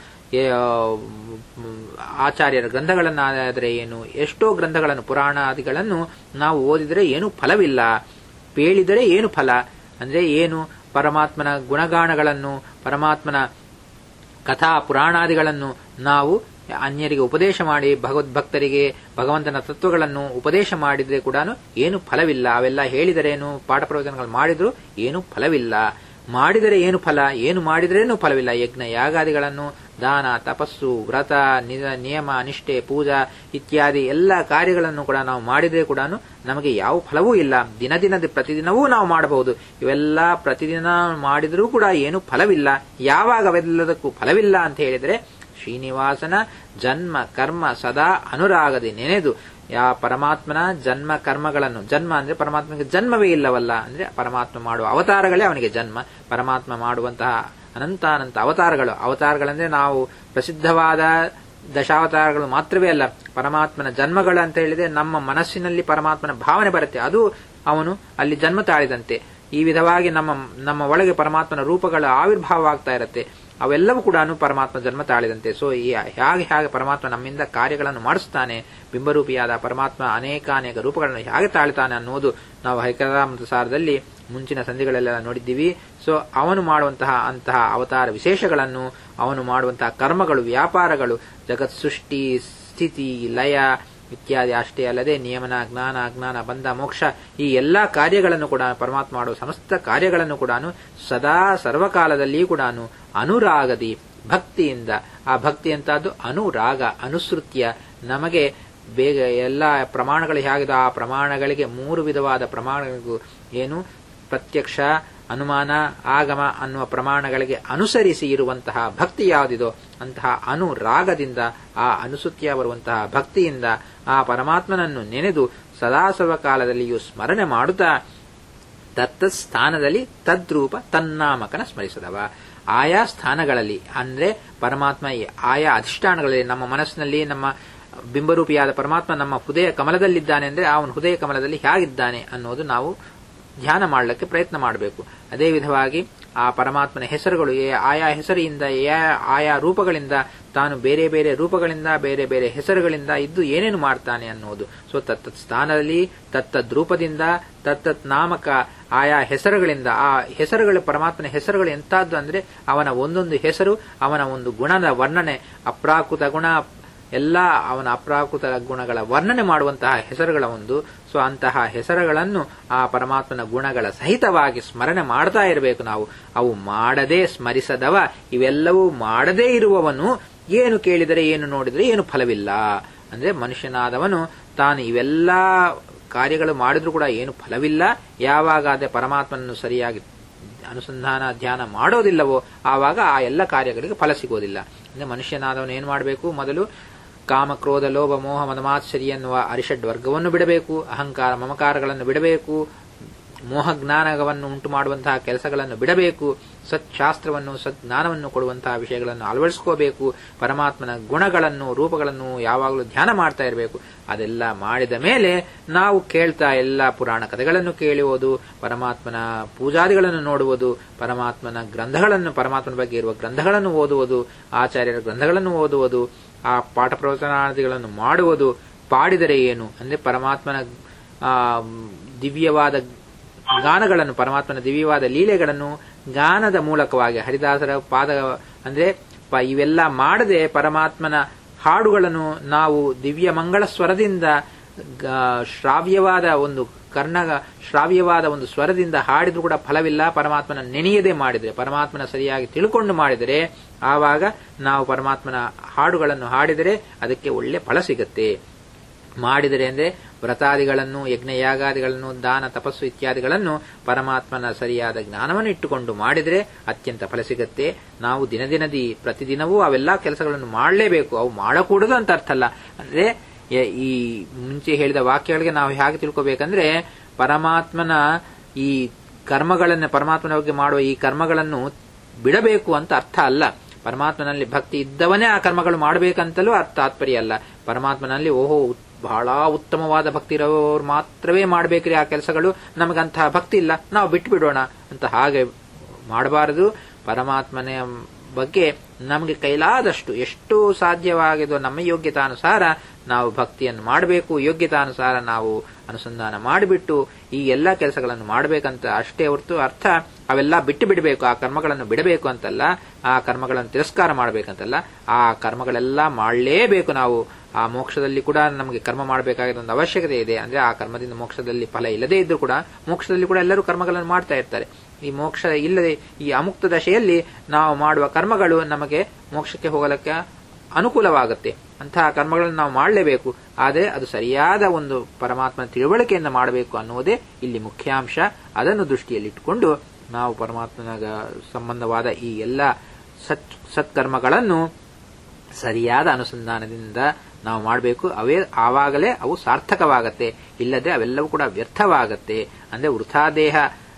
ಆಚಾರ್ಯರ ಗ್ರಂಥಗಳನ್ನಾದರೆ ಏನು ಎಷ್ಟೋ ಗ್ರಂಥಗಳನ್ನು ಪುರಾಣಾದಿಗಳನ್ನು ನಾವು ಓದಿದರೆ ಏನು ಫಲವಿಲ್ಲ ಪೇಳಿದರೆ ಏನು ಫಲ ಅಂದ್ರೆ ಏನು ಪರಮಾತ್ಮನ ಗುಣಗಾಣಗಳನ್ನು ಪರಮಾತ್ಮನ ಕಥಾ ಪುರಾಣಾದಿಗಳನ್ನು ನಾವು ಅನ್ಯರಿಗೆ ಉಪದೇಶ ಮಾಡಿ ಭಗವದ್ಭಕ್ತರಿಗೆ ಭಗವಂತನ ತತ್ವಗಳನ್ನು ಉಪದೇಶ ಮಾಡಿದ್ರೆ ಕೂಡ ಏನು ಫಲವಿಲ್ಲ ಅವೆಲ್ಲ ಹೇಳಿದರೇನು ಪಾಠ ಪ್ರವಚನಗಳು ಮಾಡಿದ್ರು ಏನು ಫಲವಿಲ್ಲ ಮಾಡಿದರೆ ಏನು ಫಲ ಏನು ಮಾಡಿದ್ರೇನು ಫಲವಿಲ್ಲ ಯಜ್ಞ ಯಾಗಾದಿಗಳನ್ನು ದಾನ ತಪಸ್ಸು ವ್ರತ ನಿಯಮ ನಿಷ್ಠೆ ಪೂಜಾ ಇತ್ಯಾದಿ ಎಲ್ಲ ಕಾರ್ಯಗಳನ್ನು ಕೂಡ ನಾವು ಮಾಡಿದ್ರೆ ಕೂಡ ನಮಗೆ ಯಾವ ಫಲವೂ ಇಲ್ಲ ದಿನ ದಿನದ ಪ್ರತಿದಿನವೂ ನಾವು ಮಾಡಬಹುದು ಇವೆಲ್ಲ ಪ್ರತಿದಿನ ಮಾಡಿದ್ರೂ ಕೂಡ ಏನು ಫಲವಿಲ್ಲ ಯಾವಾಗ ಅವೆಲ್ಲದಕ್ಕೂ ಫಲವಿಲ್ಲ ಅಂತ ಹೇಳಿದ್ರೆ ಶ್ರೀನಿವಾಸನ ಜನ್ಮ ಕರ್ಮ ಸದಾ ಅನುರಾಗದೆ ನೆನೆದು ಯಾ ಪರಮಾತ್ಮನ ಜನ್ಮ ಕರ್ಮಗಳನ್ನು ಜನ್ಮ ಅಂದ್ರೆ ಪರಮಾತ್ಮನಿಗೆ ಜನ್ಮವೇ ಇಲ್ಲವಲ್ಲ ಅಂದ್ರೆ ಪರಮಾತ್ಮ ಮಾಡುವ ಅವತಾರಗಳೇ ಅವನಿಗೆ ಜನ್ಮ ಪರಮಾತ್ಮ ಮಾಡುವಂತಹ ಅನಂತಾನಂತ ಅವತಾರಗಳು ಅವತಾರಗಳಂದ್ರೆ ನಾವು ಪ್ರಸಿದ್ಧವಾದ ದಶಾವತಾರಗಳು ಮಾತ್ರವೇ ಅಲ್ಲ ಪರಮಾತ್ಮನ ಜನ್ಮಗಳು ಅಂತ ಹೇಳಿದ್ರೆ ನಮ್ಮ ಮನಸ್ಸಿನಲ್ಲಿ ಪರಮಾತ್ಮನ ಭಾವನೆ ಬರುತ್ತೆ ಅದು ಅವನು ಅಲ್ಲಿ ಜನ್ಮ ತಾಳಿದಂತೆ ಈ ವಿಧವಾಗಿ ನಮ್ಮ ನಮ್ಮ ಒಳಗೆ ಪರಮಾತ್ಮನ ರೂಪಗಳ ಆವಿರ್ಭಾವ ಆಗ್ತಾ ಇರುತ್ತೆ ಅವೆಲ್ಲವೂ ಕೂಡ ಪರಮಾತ್ಮ ಜನ್ಮ ತಾಳಿದಂತೆ ಸೊ ಈ ಹೇಗೆ ಹೇಗೆ ಪರಮಾತ್ಮ ನಮ್ಮಿಂದ ಕಾರ್ಯಗಳನ್ನು ಮಾಡಿಸ್ತಾನೆ ಬಿಂಬರೂಪಿಯಾದ ಪರಮಾತ್ಮ ಅನೇಕ ಅನೇಕ ರೂಪಗಳನ್ನು ಹೇಗೆ ತಾಳ್ತಾನೆ ಅನ್ನೋದು ನಾವು ಹೈಕರಾಮೃತ ಸಾರದಲ್ಲಿ ಮುಂಚಿನ ಸಂಧಿಗಳೆಲ್ಲ ನೋಡಿದ್ದೀವಿ ಸೊ ಅವನು ಮಾಡುವಂತಹ ಅಂತಹ ಅವತಾರ ವಿಶೇಷಗಳನ್ನು ಅವನು ಮಾಡುವಂತಹ ಕರ್ಮಗಳು ವ್ಯಾಪಾರಗಳು ಜಗತ್ ಸೃಷ್ಟಿ ಸ್ಥಿತಿ ಲಯ ಇತ್ಯಾದಿ ಅಷ್ಟೇ ಅಲ್ಲದೆ ನಿಯಮನ ಜ್ಞಾನ ಅಜ್ಞಾನ ಬಂಧ ಮೋಕ್ಷ ಈ ಎಲ್ಲಾ ಕಾರ್ಯಗಳನ್ನು ಕೂಡ ಪರಮಾತ್ಮ ಮಾಡುವ ಸಮಸ್ತ ಕಾರ್ಯಗಳನ್ನು ಕೂಡ ಸದಾ ಸರ್ವಕಾಲದಲ್ಲಿಯೂ ಕೂಡ ಅನುರಾಗದಿ ಭಕ್ತಿಯಿಂದ ಆ ಭಕ್ತಿ ಅಂತದ್ದು ಅನುರಾಗ ಅನುಸೃತ್ಯ ನಮಗೆ ಬೇಗ ಎಲ್ಲ ಪ್ರಮಾಣಗಳು ಹೇಗಿದೋ ಆ ಪ್ರಮಾಣಗಳಿಗೆ ಮೂರು ವಿಧವಾದ ಪ್ರಮಾಣಗಳಿಗೂ ಏನು ಪ್ರತ್ಯಕ್ಷ ಅನುಮಾನ ಆಗಮ ಅನ್ನುವ ಪ್ರಮಾಣಗಳಿಗೆ ಅನುಸರಿಸಿ ಇರುವಂತಹ ಭಕ್ತಿ ಯಾವುದಿದೋ ಅಂತಹ ಅನುರಾಗದಿಂದ ಆ ಅನುಸೃತ್ಯ ಬರುವಂತಹ ಭಕ್ತಿಯಿಂದ ಆ ಪರಮಾತ್ಮನನ್ನು ನೆನೆದು ಸದಾ ಸರ್ವಕಾಲದಲ್ಲಿಯೂ ಸ್ಮರಣೆ ಮಾಡುತ್ತಾ ತತ್ತ ಸ್ಥಾನದಲ್ಲಿ ತದ್ರೂಪ ತನ್ನಾಮಕನ ಸ್ಮರಿಸದವ ಆಯಾ ಸ್ಥಾನಗಳಲ್ಲಿ ಅಂದ್ರೆ ಪರಮಾತ್ಮ ಆಯಾ ಅಧಿಷ್ಠಾನಗಳಲ್ಲಿ ನಮ್ಮ ಮನಸ್ಸಿನಲ್ಲಿ ನಮ್ಮ ಬಿಂಬರೂಪಿಯಾದ ಪರಮಾತ್ಮ ನಮ್ಮ ಹೃದಯ ಕಮಲದಲ್ಲಿದ್ದಾನೆ ಅಂದ್ರೆ ಅವನ ಹೃದಯ ಕಮಲದಲ್ಲಿ ಹೇಗಿದ್ದಾನೆ ಅನ್ನೋದು ನಾವು ಧ್ಯಾನ ಮಾಡಲಿಕ್ಕೆ ಪ್ರಯತ್ನ ಮಾಡಬೇಕು ಅದೇ ವಿಧವಾಗಿ ಆ ಪರಮಾತ್ಮನ ಹೆಸರುಗಳು ಆಯಾ ಹೆಸರಿಯಿಂದ ಆಯಾ ರೂಪಗಳಿಂದ ತಾನು ಬೇರೆ ಬೇರೆ ರೂಪಗಳಿಂದ ಬೇರೆ ಬೇರೆ ಹೆಸರುಗಳಿಂದ ಇದ್ದು ಏನೇನು ಮಾಡ್ತಾನೆ ಅನ್ನೋದು ಸೊ ತತ್ತತ್ ಸ್ಥಾನದಲ್ಲಿ ತತ್ತದ್ ರೂಪದಿಂದ ತತ್ತತ್ ನಾಮಕ ಆಯಾ ಹೆಸರುಗಳಿಂದ ಆ ಹೆಸರುಗಳು ಪರಮಾತ್ಮನ ಹೆಸರುಗಳು ಎಂತಹದ್ದು ಅಂದ್ರೆ ಅವನ ಒಂದೊಂದು ಹೆಸರು ಅವನ ಒಂದು ಗುಣದ ವರ್ಣನೆ ಅಪ್ರಾಕೃತ ಗುಣ ಎಲ್ಲ ಅವನ ಅಪ್ರಾಕೃತ ಗುಣಗಳ ವರ್ಣನೆ ಮಾಡುವಂತಹ ಹೆಸರುಗಳ ಒಂದು ಸೊ ಅಂತಹ ಹೆಸರುಗಳನ್ನು ಆ ಪರಮಾತ್ಮನ ಗುಣಗಳ ಸಹಿತವಾಗಿ ಸ್ಮರಣೆ ಮಾಡ್ತಾ ಇರಬೇಕು ನಾವು ಅವು ಮಾಡದೇ ಸ್ಮರಿಸದವ ಇವೆಲ್ಲವೂ ಮಾಡದೇ ಇರುವವನು ಏನು ಕೇಳಿದರೆ ಏನು ನೋಡಿದರೆ ಏನು ಫಲವಿಲ್ಲ ಅಂದ್ರೆ ಮನುಷ್ಯನಾದವನು ತಾನು ಇವೆಲ್ಲ ಕಾರ್ಯಗಳು ಮಾಡಿದ್ರೂ ಕೂಡ ಏನು ಫಲವಿಲ್ಲ ಯಾವಾಗಾದ್ರೆ ಪರಮಾತ್ಮನನ್ನು ಸರಿಯಾಗಿ ಅನುಸಂಧಾನ ಧ್ಯಾನ ಮಾಡೋದಿಲ್ಲವೋ ಆವಾಗ ಆ ಎಲ್ಲ ಕಾರ್ಯಗಳಿಗೆ ಫಲ ಸಿಗೋದಿಲ್ಲ ಅಂದ್ರೆ ಮನುಷ್ಯನಾದವನು ಏನು ಮಾಡಬೇಕು ಮೊದಲು ಕಾಮ ಕ್ರೋಧ ಲೋಭ ಮೋಹ ಮದಮಾತ್ಸರಿ ಎನ್ನುವ ಅರಿಷಡ್ ವರ್ಗವನ್ನು ಬಿಡಬೇಕು ಅಹಂಕಾರ ಮಮಕಾರಗಳನ್ನು ಬಿಡಬೇಕು ಮೋಹಜ್ಞಾನವನ್ನು ಉಂಟು ಮಾಡುವಂತಹ ಕೆಲಸಗಳನ್ನು ಬಿಡಬೇಕು ಸತ್ಶಾಸ್ತ್ರವನ್ನು ಸಜ್ಞಾನವನ್ನು ಕೊಡುವಂತಹ ವಿಷಯಗಳನ್ನು ಅಳವಡಿಸ್ಕೋಬೇಕು ಪರಮಾತ್ಮನ ಗುಣಗಳನ್ನು ರೂಪಗಳನ್ನು ಯಾವಾಗಲೂ ಧ್ಯಾನ ಮಾಡ್ತಾ ಇರಬೇಕು ಅದೆಲ್ಲ ಮಾಡಿದ ಮೇಲೆ ನಾವು ಕೇಳ್ತಾ ಎಲ್ಲ ಪುರಾಣ ಕಥೆಗಳನ್ನು ಕೇಳುವುದು ಪರಮಾತ್ಮನ ಪೂಜಾದಿಗಳನ್ನು ನೋಡುವುದು ಪರಮಾತ್ಮನ ಗ್ರಂಥಗಳನ್ನು ಪರಮಾತ್ಮನ ಬಗ್ಗೆ ಇರುವ ಗ್ರಂಥಗಳನ್ನು ಓದುವುದು ಆಚಾರ್ಯರ ಗ್ರಂಥಗಳನ್ನು ಓದುವುದು ಆ ಪಾಠ ಪ್ರವಚನಾದಿಗಳನ್ನು ಮಾಡುವುದು ಪಾಡಿದರೆ ಏನು ಅಂದ್ರೆ ಪರಮಾತ್ಮನ ದಿವ್ಯವಾದ ಗಾನಗಳನ್ನು ಪರಮಾತ್ಮನ ದಿವ್ಯವಾದ ಲೀಲೆಗಳನ್ನು ಗಾನದ ಮೂಲಕವಾಗಿ ಹರಿದಾಸರ ಪಾದ ಅಂದ್ರೆ ಇವೆಲ್ಲ ಮಾಡದೆ ಪರಮಾತ್ಮನ ಹಾಡುಗಳನ್ನು ನಾವು ದಿವ್ಯ ಮಂಗಳ ಸ್ವರದಿಂದ ಶ್ರಾವ್ಯವಾದ ಒಂದು ಕರ್ಣ ಶ್ರಾವ್ಯವಾದ ಒಂದು ಸ್ವರದಿಂದ ಹಾಡಿದ್ರೂ ಕೂಡ ಫಲವಿಲ್ಲ ಪರಮಾತ್ಮನ ನೆನೆಯದೆ ಮಾಡಿದರೆ ಪರಮಾತ್ಮನ ಸರಿಯಾಗಿ ತಿಳ್ಕೊಂಡು ಮಾಡಿದರೆ ಆವಾಗ ನಾವು ಪರಮಾತ್ಮನ ಹಾಡುಗಳನ್ನು ಹಾಡಿದರೆ ಅದಕ್ಕೆ ಒಳ್ಳೆ ಫಲ ಸಿಗುತ್ತೆ ಮಾಡಿದರೆ ಅಂದ್ರೆ ವ್ರತಾದಿಗಳನ್ನು ಯಜ್ಞಯಾಗಾದಿಗಳನ್ನು ದಾನ ತಪಸ್ಸು ಇತ್ಯಾದಿಗಳನ್ನು ಪರಮಾತ್ಮನ ಸರಿಯಾದ ಜ್ಞಾನವನ್ನು ಇಟ್ಟುಕೊಂಡು ಮಾಡಿದರೆ ಅತ್ಯಂತ ಫಲ ಸಿಗುತ್ತೆ ನಾವು ದಿನದಿನದಿ ಪ್ರತಿದಿನವೂ ಅವೆಲ್ಲಾ ಕೆಲಸಗಳನ್ನು ಮಾಡಲೇಬೇಕು ಅವು ಮಾಡಕೂಡದು ಅಂತ ಅರ್ಥ ಅಲ್ಲ ಅಂದ್ರೆ ಈ ಮುಂಚೆ ಹೇಳಿದ ವಾಕ್ಯಗಳಿಗೆ ನಾವು ಹೇಗೆ ತಿಳ್ಕೋಬೇಕಂದ್ರೆ ಪರಮಾತ್ಮನ ಈ ಕರ್ಮಗಳನ್ನು ಪರಮಾತ್ಮನ ಬಗ್ಗೆ ಮಾಡುವ ಈ ಕರ್ಮಗಳನ್ನು ಬಿಡಬೇಕು ಅಂತ ಅರ್ಥ ಅಲ್ಲ ಪರಮಾತ್ಮನಲ್ಲಿ ಭಕ್ತಿ ಇದ್ದವನೇ ಆ ಕರ್ಮಗಳು ಮಾಡಬೇಕಂತಲೂ ಅರ್ಥ ತಾತ್ಪರ್ಯ ಅಲ್ಲ ಪರಮಾತ್ಮನಲ್ಲಿ ಓಹೋ ಬಹಳ ಉತ್ತಮವಾದ ಭಕ್ತಿ ಇರೋರು ಮಾತ್ರವೇ ಮಾಡಬೇಕ್ರಿ ಆ ಕೆಲಸಗಳು ನಮಗಂತಹ ಭಕ್ತಿ ಇಲ್ಲ ನಾವು ಬಿಟ್ಟು ಬಿಡೋಣ ಅಂತ ಹಾಗೆ ಮಾಡಬಾರದು ಪರಮಾತ್ಮನ ಬಗ್ಗೆ ನಮಗೆ ಕೈಲಾದಷ್ಟು ಎಷ್ಟು ಸಾಧ್ಯವಾಗಿದೋ ನಮ್ಮ ಯೋಗ್ಯತಾನುಸಾರ ನಾವು ಭಕ್ತಿಯನ್ನು ಮಾಡಬೇಕು ಯೋಗ್ಯತಾನುಸಾರ ನಾವು ಅನುಸಂಧಾನ ಮಾಡಿಬಿಟ್ಟು ಈ ಎಲ್ಲ ಕೆಲಸಗಳನ್ನು ಮಾಡಬೇಕಂತ ಅಷ್ಟೇ ಹೊರತು ಅರ್ಥ ಅವೆಲ್ಲ ಬಿಟ್ಟು ಬಿಡಬೇಕು ಆ ಕರ್ಮಗಳನ್ನು ಬಿಡಬೇಕು ಅಂತಲ್ಲ ಆ ಕರ್ಮಗಳನ್ನು ತಿರಸ್ಕಾರ ಮಾಡಬೇಕಂತಲ್ಲ ಆ ಕರ್ಮಗಳೆಲ್ಲ ಮಾಡಲೇಬೇಕು ನಾವು ಆ ಮೋಕ್ಷದಲ್ಲಿ ಕೂಡ ನಮಗೆ ಕರ್ಮ ಮಾಡಬೇಕಾಗಿರೋ ಒಂದು ಅವಶ್ಯಕತೆ ಇದೆ ಅಂದ್ರೆ ಆ ಕರ್ಮದಿಂದ ಮೋಕ್ಷದಲ್ಲಿ ಫಲ ಇಲ್ಲದೇ ಇದ್ರೂ ಕೂಡ ಮೋಕ್ಷದಲ್ಲಿ ಕೂಡ ಎಲ್ಲರೂ ಕರ್ಮಗಳನ್ನು ಮಾಡ್ತಾ ಇರ್ತಾರೆ ಈ ಮೋಕ್ಷ ಇಲ್ಲದೆ ಈ ಅಮುಕ್ತ ದಶೆಯಲ್ಲಿ ನಾವು ಮಾಡುವ ಕರ್ಮಗಳು ನಮಗೆ ಮೋಕ್ಷಕ್ಕೆ ಹೋಗಲಿಕ್ಕೆ ಅನುಕೂಲವಾಗುತ್ತೆ ಅಂತಹ ಕರ್ಮಗಳನ್ನು ನಾವು ಮಾಡಲೇಬೇಕು ಆದರೆ ಅದು ಸರಿಯಾದ ಒಂದು ಪರಮಾತ್ಮನ ತಿಳುವಳಿಕೆಯಿಂದ ಮಾಡಬೇಕು ಅನ್ನುವುದೇ ಇಲ್ಲಿ ಮುಖ್ಯಾಂಶ ಅದನ್ನು ದೃಷ್ಟಿಯಲ್ಲಿಟ್ಟುಕೊಂಡು ನಾವು ಪರಮಾತ್ಮನ ಸಂಬಂಧವಾದ ಈ ಎಲ್ಲ ಸತ್ ಸತ್ಕರ್ಮಗಳನ್ನು ಸರಿಯಾದ ಅನುಸಂಧಾನದಿಂದ ನಾವು ಮಾಡಬೇಕು ಅವೇ ಆವಾಗಲೇ ಅವು ಸಾರ್ಥಕವಾಗತ್ತೆ ಇಲ್ಲದೆ ಅವೆಲ್ಲವೂ ಕೂಡ ವ್ಯರ್ಥವಾಗತ್ತೆ ಅಂದ್ರೆ ವೃಥಾ ದೇಹ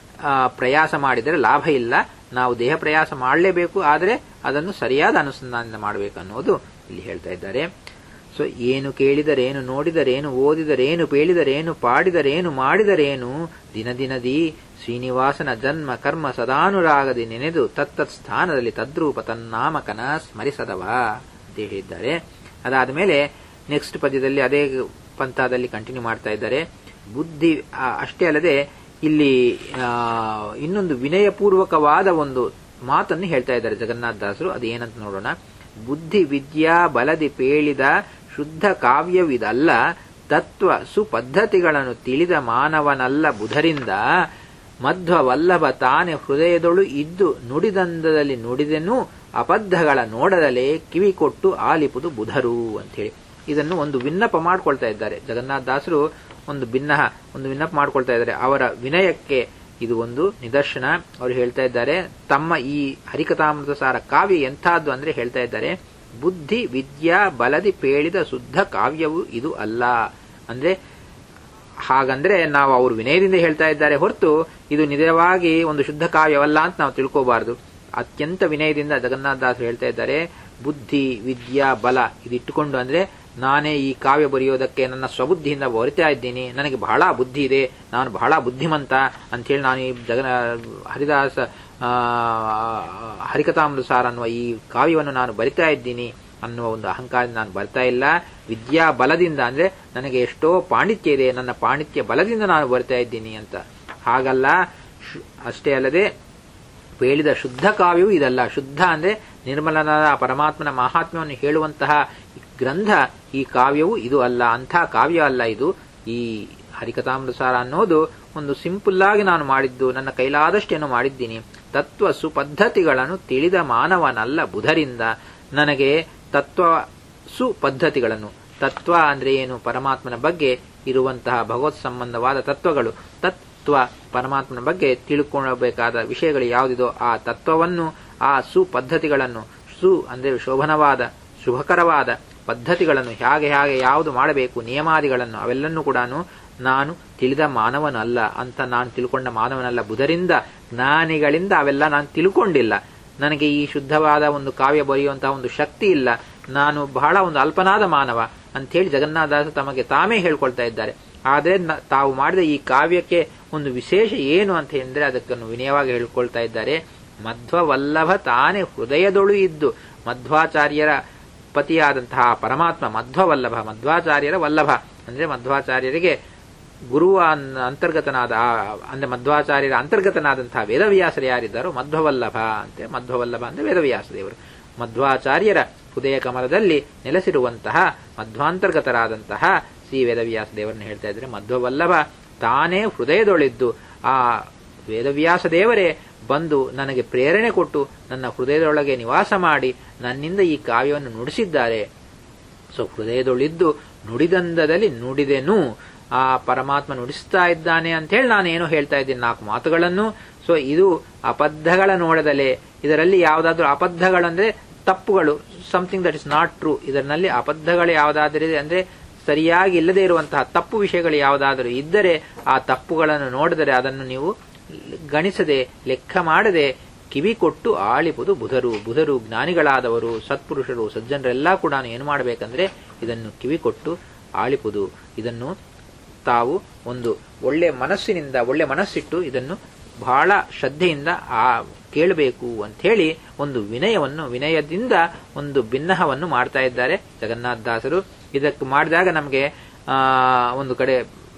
ಪ್ರಯಾಸ ಮಾಡಿದರೆ ಲಾಭ ಇಲ್ಲ ನಾವು ದೇಹ ಪ್ರಯಾಸ ಮಾಡಲೇಬೇಕು ಆದರೆ ಅದನ್ನು ಸರಿಯಾದ ಅನುಸಂಧಾನದಿಂದ ಮಾಡಬೇಕು ಅನ್ನೋದು ಇಲ್ಲಿ ಹೇಳ್ತಾ ಇದ್ದಾರೆ ಸೊ ಏನು ಕೇಳಿದರೇನು ನೋಡಿದರೇನು ಓದಿದರೇನು ಪೇಳಿದರೇನು ಪಾಡಿದರೇನು ಮಾಡಿದರೇನು ದಿನ ದಿನದಿ ಶ್ರೀನಿವಾಸನ ಜನ್ಮ ಕರ್ಮ ಸದಾನುರಾಗದಿ ನೆನೆದು ತತ್ತತ್ ಸ್ಥಾನದಲ್ಲಿ ತದ್ರೂಪ ತನ್ನಾಮಕನ ಸ್ಮರಿಸದವ ಅಂತ ಹೇಳಿದ್ದಾರೆ ಅದಾದ ಮೇಲೆ ನೆಕ್ಸ್ಟ್ ಪದ್ಯದಲ್ಲಿ ಅದೇ ಪಂಥದಲ್ಲಿ ಕಂಟಿನ್ಯೂ ಮಾಡ್ತಾ ಇದ್ದಾರೆ ಬುದ್ಧಿ ಅಷ್ಟೇ ಅಲ್ಲದೆ ಇಲ್ಲಿ ಇನ್ನೊಂದು ವಿನಯಪೂರ್ವಕವಾದ ಒಂದು ಮಾತನ್ನು ಹೇಳ್ತಾ ಇದ್ದಾರೆ ಜಗನ್ನಾಥ ದಾಸರು ಅದು ಏನಂತ ನೋಡೋಣ ಬುದ್ಧಿ ವಿದ್ಯಾ ಬಲದಿ ಪೇಳಿದ ಶುದ್ಧ ಕಾವ್ಯವಿದಲ್ಲ ತತ್ವ ಸುಪದ್ಧತಿಗಳನ್ನು ತಿಳಿದ ಮಾನವನಲ್ಲ ಬುಧರಿಂದ ಮಧ್ವ ವಲ್ಲಭ ತಾನೆ ಹೃದಯದೊಳು ಇದ್ದು ನುಡಿದಂದದಲ್ಲಿ ನುಡಿದೆನೂ ಅಬದ್ಧಗಳ ನೋಡದಲೇ ಕಿವಿ ಕೊಟ್ಟು ಆಲಿಪುದು ಬುಧರು ಅಂತೇಳಿ ಇದನ್ನು ಒಂದು ವಿನ್ನಪ ಮಾಡ್ಕೊಳ್ತಾ ಇದ್ದಾರೆ ಜಗನ್ನಾಥ ದಾಸರು ಒಂದು ಭಿನ್ನಹ ಒಂದು ವಿನ್ನಪ ಮಾಡ್ಕೊಳ್ತಾ ಇದ್ದಾರೆ ಅವರ ವಿನಯಕ್ಕೆ ಇದು ಒಂದು ನಿದರ್ಶನ ಅವರು ಹೇಳ್ತಾ ಇದ್ದಾರೆ ತಮ್ಮ ಈ ಹರಿಕಥಾಮೃತ ಸಾರ ಕಾವ್ಯ ಎಂಥದ್ದು ಅಂದ್ರೆ ಹೇಳ್ತಾ ಇದ್ದಾರೆ ಬುದ್ಧಿ ವಿದ್ಯಾ ಬಲದಿ ಪೇಳಿದ ಶುದ್ಧ ಕಾವ್ಯವು ಇದು ಅಲ್ಲ ಅಂದ್ರೆ ಹಾಗಂದ್ರೆ ನಾವು ಅವರು ವಿನಯದಿಂದ ಹೇಳ್ತಾ ಇದ್ದಾರೆ ಹೊರತು ಇದು ನಿಜವಾಗಿ ಒಂದು ಶುದ್ಧ ಕಾವ್ಯವಲ್ಲ ಅಂತ ನಾವು ತಿಳ್ಕೋಬಾರದು ಅತ್ಯಂತ ವಿನಯದಿಂದ ಜಗನ್ನಾಥದಾಸರು ಹೇಳ್ತಾ ಇದ್ದಾರೆ ಬುದ್ಧಿ ವಿದ್ಯಾ ಬಲ ಇದಿಟ್ಟುಕೊಂಡು ಅಂದ್ರೆ ನಾನೇ ಈ ಕಾವ್ಯ ಬರೆಯೋದಕ್ಕೆ ನನ್ನ ಸ್ವಬುದ್ಧಿಯಿಂದ ಬರಿತಾ ಇದ್ದೀನಿ ನನಗೆ ಬಹಳ ಬುದ್ಧಿ ಇದೆ ನಾನು ಬಹಳ ಬುದ್ಧಿಮಂತ ಅಂತೇಳಿ ನಾನು ಈ ಜಗನ ಹರಿದಾಸ ಹರಿಕಥಾಮೃತಸಾರ ಅನ್ನುವ ಈ ಕಾವ್ಯವನ್ನು ನಾನು ಬರಿತಾ ಇದ್ದೀನಿ ಅನ್ನುವ ಒಂದು ಅಹಂಕಾರದಿಂದ ನಾನು ಬರ್ತಾ ಇಲ್ಲ ವಿದ್ಯಾ ಬಲದಿಂದ ಅಂದ್ರೆ ನನಗೆ ಎಷ್ಟೋ ಪಾಂಡಿತ್ಯ ಇದೆ ನನ್ನ ಪಾಂಡಿತ್ಯ ಬಲದಿಂದ ನಾನು ಬರ್ತಾ ಇದ್ದೀನಿ ಅಂತ ಹಾಗಲ್ಲ ಅಷ್ಟೇ ಅಲ್ಲದೆ ಹೇಳಿದ ಶುದ್ಧ ಕಾವ್ಯವು ಇದಲ್ಲ ಶುದ್ಧ ಅಂದ್ರೆ ನಿರ್ಮಲನಾದ ಪರಮಾತ್ಮನ ಮಹಾತ್ಮ್ಯವನ್ನು ಹೇಳುವಂತಹ ಗ್ರಂಥ ಈ ಕಾವ್ಯವು ಇದು ಅಲ್ಲ ಅಂಥ ಕಾವ್ಯ ಅಲ್ಲ ಇದು ಈ ಹರಿಕಥಾಮೃತಸಾರ ಅನ್ನೋದು ಒಂದು ಸಿಂಪಲ್ ಆಗಿ ನಾನು ಮಾಡಿದ್ದು ನನ್ನ ಕೈಲಾದಷ್ಟೇನು ಮಾಡಿದ್ದೀನಿ ತತ್ವ ಸುಪದ್ಧತಿಗಳನ್ನು ತಿಳಿದ ಮಾನವನಲ್ಲ ಬುಧರಿಂದ ನನಗೆ ತತ್ವ ಸುಪದ್ಧತಿಗಳನ್ನು ತತ್ವ ಅಂದ್ರೆ ಏನು ಪರಮಾತ್ಮನ ಬಗ್ಗೆ ಇರುವಂತಹ ಭಗವತ್ ಸಂಬಂಧವಾದ ತತ್ವಗಳು ತತ್ವ ಪರಮಾತ್ಮನ ಬಗ್ಗೆ ತಿಳ್ಕೊಳ್ಳಬೇಕಾದ ವಿಷಯಗಳು ಯಾವುದಿದೋ ಆ ತತ್ವವನ್ನು ಆ ಸುಪದ್ಧತಿಗಳನ್ನು ಸು ಅಂದ್ರೆ ಶೋಭನವಾದ ಶುಭಕರವಾದ ಪದ್ಧತಿಗಳನ್ನು ಹೇಗೆ ಹೇಗೆ ಯಾವುದು ಮಾಡಬೇಕು ನಿಯಮಾದಿಗಳನ್ನು ಅವೆಲ್ಲನ್ನೂ ಕೂಡ ನಾನು ತಿಳಿದ ಮಾನವನಲ್ಲ ಅಂತ ನಾನು ತಿಳ್ಕೊಂಡ ಮಾನವನಲ್ಲ ಬುಧರಿಂದ ಜ್ಞಾನಿಗಳಿಂದ ಅವೆಲ್ಲ ನಾನು ತಿಳ್ಕೊಂಡಿಲ್ಲ ನನಗೆ ಈ ಶುದ್ಧವಾದ ಒಂದು ಕಾವ್ಯ ಬರೆಯುವಂತಹ ಒಂದು ಶಕ್ತಿ ಇಲ್ಲ ನಾನು ಬಹಳ ಒಂದು ಅಲ್ಪನಾದ ಮಾನವ ಅಂತೇಳಿ ಜಗನ್ನಾಥದಾಸ ತಮಗೆ ತಾವೇ ಹೇಳ್ಕೊಳ್ತಾ ಇದ್ದಾರೆ ಆದರೆ ತಾವು ಮಾಡಿದ ಈ ಕಾವ್ಯಕ್ಕೆ ಒಂದು ವಿಶೇಷ ಏನು ಅಂತ ಹೇಳಿದ್ರೆ ಅದಕ್ಕನ್ನು ವಿನಯವಾಗಿ ಹೇಳ್ಕೊಳ್ತಾ ಇದ್ದಾರೆ ಮಧ್ವವಲ್ಲಭ ತಾನೇ ಹೃದಯದೊಳು ಇದ್ದು ಮಧ್ವಾಚಾರ್ಯರ ಪತಿಯಾದಂತಹ ಪರಮಾತ್ಮ ಮಧ್ವವಲ್ಲಭ ಮಧ್ವಾಚಾರ್ಯರ ವಲ್ಲಭ ಅಂದ್ರೆ ಮಧ್ವಾಚಾರ್ಯರಿಗೆ ಗುರುವ ಅಂತರ್ಗತನಾದ ಅಂದ್ರೆ ಮಧ್ವಾಚಾರ್ಯರ ಅಂತರ್ಗತನಾದಂತಹ ವೇದವ್ಯಾಸರು ಯಾರಿದ್ದಾರೋ ಮಧ್ವವಲ್ಲಭ ಅಂತ ಮಧ್ವವಲ್ಲಭ ಅಂದ್ರೆ ವೇದವ್ಯಾಸ ದೇವರು ಮಧ್ವಾಚಾರ್ಯರ ಹೃದಯ ಕಮಲದಲ್ಲಿ ನೆಲೆಸಿರುವಂತಹ ಮಧ್ವಾಂತರ್ಗತರಾದಂತಹ ಶ್ರೀ ವೇದವ್ಯಾಸ ದೇವರನ್ನು ಹೇಳ್ತಾ ಇದ್ರೆ ಮಧ್ವವಲ್ಲಭ ತಾನೇ ಹೃದಯದೊಳಿದ್ದು ಆ ವೇದವ್ಯಾಸ ದೇವರೇ ಬಂದು ನನಗೆ ಪ್ರೇರಣೆ ಕೊಟ್ಟು ನನ್ನ ಹೃದಯದೊಳಗೆ ನಿವಾಸ ಮಾಡಿ ನನ್ನಿಂದ ಈ ಕಾವ್ಯವನ್ನು ನುಡಿಸಿದ್ದಾರೆ ಸೊ ಹೃದಯದೊಳಿದ್ದು ನುಡಿದಂದದಲ್ಲಿ ನುಡಿದೆನು ಆ ಪರಮಾತ್ಮ ನುಡಿಸ್ತಾ ಇದ್ದಾನೆ ಅಂತ ಹೇಳಿ ನಾನು ಏನೋ ಹೇಳ್ತಾ ಇದ್ದೀನಿ ನಾಲ್ಕು ಮಾತುಗಳನ್ನು ಸೊ ಇದು ಅಬದ್ಧಗಳ ನೋಡದಲೆ ಇದರಲ್ಲಿ ಯಾವುದಾದ್ರೂ ಅಬದ್ಧಗಳಂದ್ರೆ ತಪ್ಪುಗಳು something that is not true ಇದರಲ್ಲಿ ಅಬದ್ಧಗಳು ಯಾವುದಾದ್ರೂ ಇದೆ ಅಂದ್ರೆ ಸರಿಯಾಗಿ ಇಲ್ಲದೆ ಇರುವಂತಹ ತಪ್ಪು ವಿಷಯಗಳು ಯಾವುದಾದರೂ ಇದ್ದರೆ ಆ ತಪ್ಪುಗಳನ್ನು ನೋಡಿದರೆ ಅದನ್ನು ನೀವು ಗಣಿಸದೆ ಲೆಕ್ಕ ಮಾಡದೆ ಕಿವಿ ಕೊಟ್ಟು ಆಳಿಪುದು ಬುಧರು ಬುಧರು ಜ್ಞಾನಿಗಳಾದವರು ಸತ್ಪುರುಷರು ಸಜ್ಜನರೆಲ್ಲ ಕೂಡ ಏನು ಮಾಡಬೇಕಂದ್ರೆ ಇದನ್ನು ಕಿವಿ ಕೊಟ್ಟು ಆಳಿಪುದು ಇದನ್ನು ತಾವು ಒಂದು ಒಳ್ಳೆ ಮನಸ್ಸಿನಿಂದ ಒಳ್ಳೆ ಮನಸ್ಸಿಟ್ಟು ಇದನ್ನು ಬಹಳ ಶ್ರದ್ಧೆಯಿಂದ ಆ ಕೇಳಬೇಕು ಅಂತ ಹೇಳಿ ಒಂದು ವಿನಯವನ್ನು ವಿನಯದಿಂದ ಒಂದು ಭಿನ್ನಹವನ್ನು ಮಾಡ್ತಾ ಇದ್ದಾರೆ ಜಗನ್ನಾಥದಾಸರು ಇದಕ್ಕೆ ಮಾಡಿದಾಗ ನಮಗೆ ಒಂದು ಕಡೆ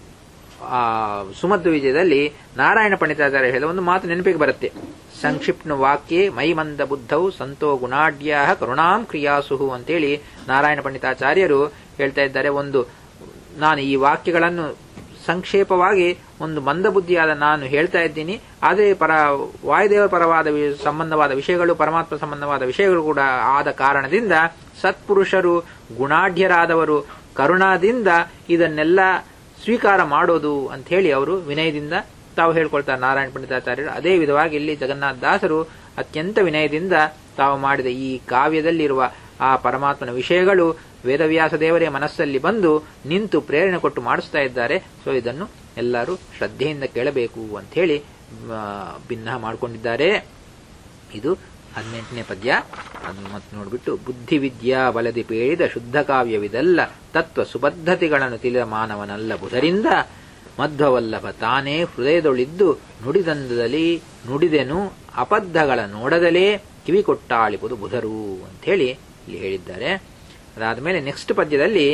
ಆ ಸುಮಧ್ವ ವಿಜಯದಲ್ಲಿ ನಾರಾಯಣ ಪಂಡಿತಾಚಾರ್ಯ ಹೇಳಿದ ಒಂದು ಮಾತು ನೆನಪಿಗೆ ಬರುತ್ತೆ ಸಂಕ್ಷಿಪ್ನ ವಾಕ್ಯೆ ಮೈಮಂದ ಬುದ್ಧವು ಸಂತೋ ಗುಣಾಢ್ಯ ಕರುಣಾಂ ಕ್ರಿಯಾಸುಹು ಅಂತೇಳಿ ನಾರಾಯಣ ಪಂಡಿತಾಚಾರ್ಯರು ಹೇಳ್ತಾ ಇದ್ದಾರೆ ಒಂದು ನಾನು ಈ ವಾಕ್ಯಗಳನ್ನು ಸಂಕ್ಷೇಪವಾಗಿ ಒಂದು ಮಂದಬುದ್ಧಿಯಾದ ನಾನು ಹೇಳ್ತಾ ಇದ್ದೀನಿ ಆದರೆ ಪರ ವಾಯುದೇವ ಪರವಾದ ಸಂಬಂಧವಾದ ವಿಷಯಗಳು ಪರಮಾತ್ಮ ಸಂಬಂಧವಾದ ವಿಷಯಗಳು ಕೂಡ ಆದ ಕಾರಣದಿಂದ ಸತ್ಪುರುಷರು ಗುಣಾಢ್ಯರಾದವರು ಕರುಣಾದಿಂದ ಇದನ್ನೆಲ್ಲ ಸ್ವೀಕಾರ ಮಾಡೋದು ಅಂತ ಹೇಳಿ ಅವರು ವಿನಯದಿಂದ ತಾವು ಹೇಳ್ಕೊಳ್ತಾರೆ ನಾರಾಯಣ ಪಂಡಿತಾಚಾರ್ಯರು ಅದೇ ವಿಧವಾಗಿ ಇಲ್ಲಿ ಜಗನ್ನಾಥ ದಾಸರು ಅತ್ಯಂತ ವಿನಯದಿಂದ ತಾವು ಮಾಡಿದ ಈ ಕಾವ್ಯದಲ್ಲಿರುವ ಆ ಪರಮಾತ್ಮನ ವಿಷಯಗಳು ವೇದವ್ಯಾಸ ದೇವರೇ ಮನಸ್ಸಲ್ಲಿ ಬಂದು ನಿಂತು ಪ್ರೇರಣೆ ಕೊಟ್ಟು ಮಾಡಿಸ್ತಾ ಇದ್ದಾರೆ ಸೊ ಇದನ್ನು ಎಲ್ಲರೂ ಶ್ರದ್ಧೆಯಿಂದ ಕೇಳಬೇಕು ಅಂತ ಹೇಳಿ ಭಿನ್ನ ಮಾಡಿಕೊಂಡಿದ್ದಾರೆ ಇದು ಹದಿನೆಂಟನೇ ಪದ್ಯ ಅದನ್ನು ಮತ್ತೆ ನೋಡ್ಬಿಟ್ಟು ಬುದ್ಧಿವಿದ್ಯಾ ಬಲದಿ ಪೇಳಿದ ಶುದ್ಧ ಕಾವ್ಯವಿದಲ್ಲ ತತ್ವ ಸುಬದ್ಧತೆಗಳನ್ನು ತಿಳಿದ ಮಾನವನಲ್ಲ ಬುಧರಿಂದ ಮಧ್ವವಲ್ಲಭ ತಾನೇ ಹೃದಯದೊಳಿದ್ದು ನುಡಿದಂದದಲ್ಲಿ ನುಡಿದೆನು ಅಬದ್ಧಗಳ ನೋಡದಲೇ ಕಿವಿ ಕೊಟ್ಟಾಳಿಪುದು ಬುಧರು ಹೇಳಿ ಇಲ್ಲಿ ಹೇಳಿದ್ದಾರೆ ಅದಾದಮೇಲೆ ನೆಕ್ಸ್ಟ್ ಪದ್ಯದಲ್ಲಿ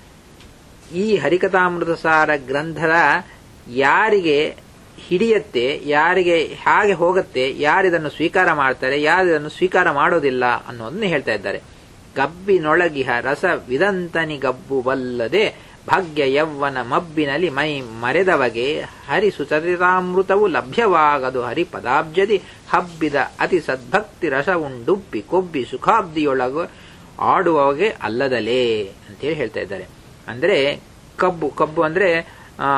ಈ ಹರಿಕಥಾಮೃತಸಾರ ಗ್ರಂಥದ ಯಾರಿಗೆ ಹಿಡಿಯತ್ತೆ ಯಾರಿಗೆ ಹೇಗೆ ಹೋಗುತ್ತೆ ಯಾರಿದನ್ನು ಸ್ವೀಕಾರ ಮಾಡ್ತಾರೆ ಯಾರಿದನ್ನು ಸ್ವೀಕಾರ ಮಾಡೋದಿಲ್ಲ ಅನ್ನೋದನ್ನ ಹೇಳ್ತಾ ಇದ್ದಾರೆ ಗಬ್ಬಿನೊಳಗಿಹ ರಸ ವಿದಂತನಿ ಗಬ್ಬು ಬಲ್ಲದೆ ಭಾಗ್ಯ ಯವ್ವನ ಮಬ್ಬಿನಲ್ಲಿ ಮೈ ಮರೆದವಗೆ ಹರಿ ಸುಚರಿತಾಮೃತವು ಲಭ್ಯವಾಗದು ಹರಿ ಪದಾಬ್ಜದಿ ಹಬ್ಬಿದ ಅತಿ ಸದ್ಭಕ್ತಿ ರಸ ಉಂಡುಬ್ಬಿ ಕೊಬ್ಬಿ ಸುಖಾಬ್ದಿಯೊಳಗು ಆಡುವವಗೆ ಅಲ್ಲದಲೇ ಅಂತೇಳಿ ಹೇಳ್ತಾ ಇದ್ದಾರೆ ಅಂದ್ರೆ ಕಬ್ಬು ಕಬ್ಬು ಅಂದ್ರೆ ಆ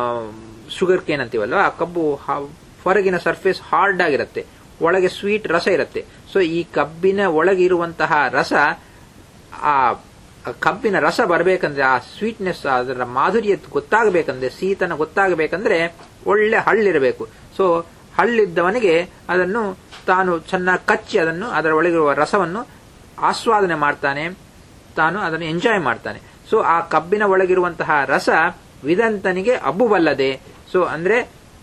ಶುಗರ್ ಕೇನ್ ಅಂತೀವಲ್ಲ ಆ ಕಬ್ಬು ಹೊರಗಿನ ಸರ್ಫೇಸ್ ಹಾರ್ಡ್ ಆಗಿರುತ್ತೆ ಒಳಗೆ ಸ್ವೀಟ್ ರಸ ಇರುತ್ತೆ ಸೊ ಈ ಕಬ್ಬಿನ ಒಳಗಿರುವಂತಹ ರಸ ಆ ಕಬ್ಬಿನ ರಸ ಬರಬೇಕಂದ್ರೆ ಆ ಸ್ವೀಟ್ನೆಸ್ ಅದರ ಮಾಧುರ್ಯ ಗೊತ್ತಾಗಬೇಕಂದ್ರೆ ಶೀತನ ಗೊತ್ತಾಗಬೇಕಂದ್ರೆ ಒಳ್ಳೆ ಹಳ್ಳಿರಬೇಕು ಸೊ ಹಳ್ಳಿದ್ದವನಿಗೆ ಅದನ್ನು ತಾನು ಚೆನ್ನಾಗಿ ಕಚ್ಚಿ ಅದನ್ನು ಅದರ ಒಳಗಿರುವ ರಸವನ್ನು ಆಸ್ವಾದನೆ ಮಾಡ್ತಾನೆ ತಾನು ಅದನ್ನು ಎಂಜಾಯ್ ಮಾಡ್ತಾನೆ ಸೊ ಆ ಕಬ್ಬಿನ ಒಳಗಿರುವಂತಹ ರಸ ವಿದಂತನಿಗೆ ಅಬ್ಬುಬಲ್ಲದೆ ಸೊ ಅಂದ್ರೆ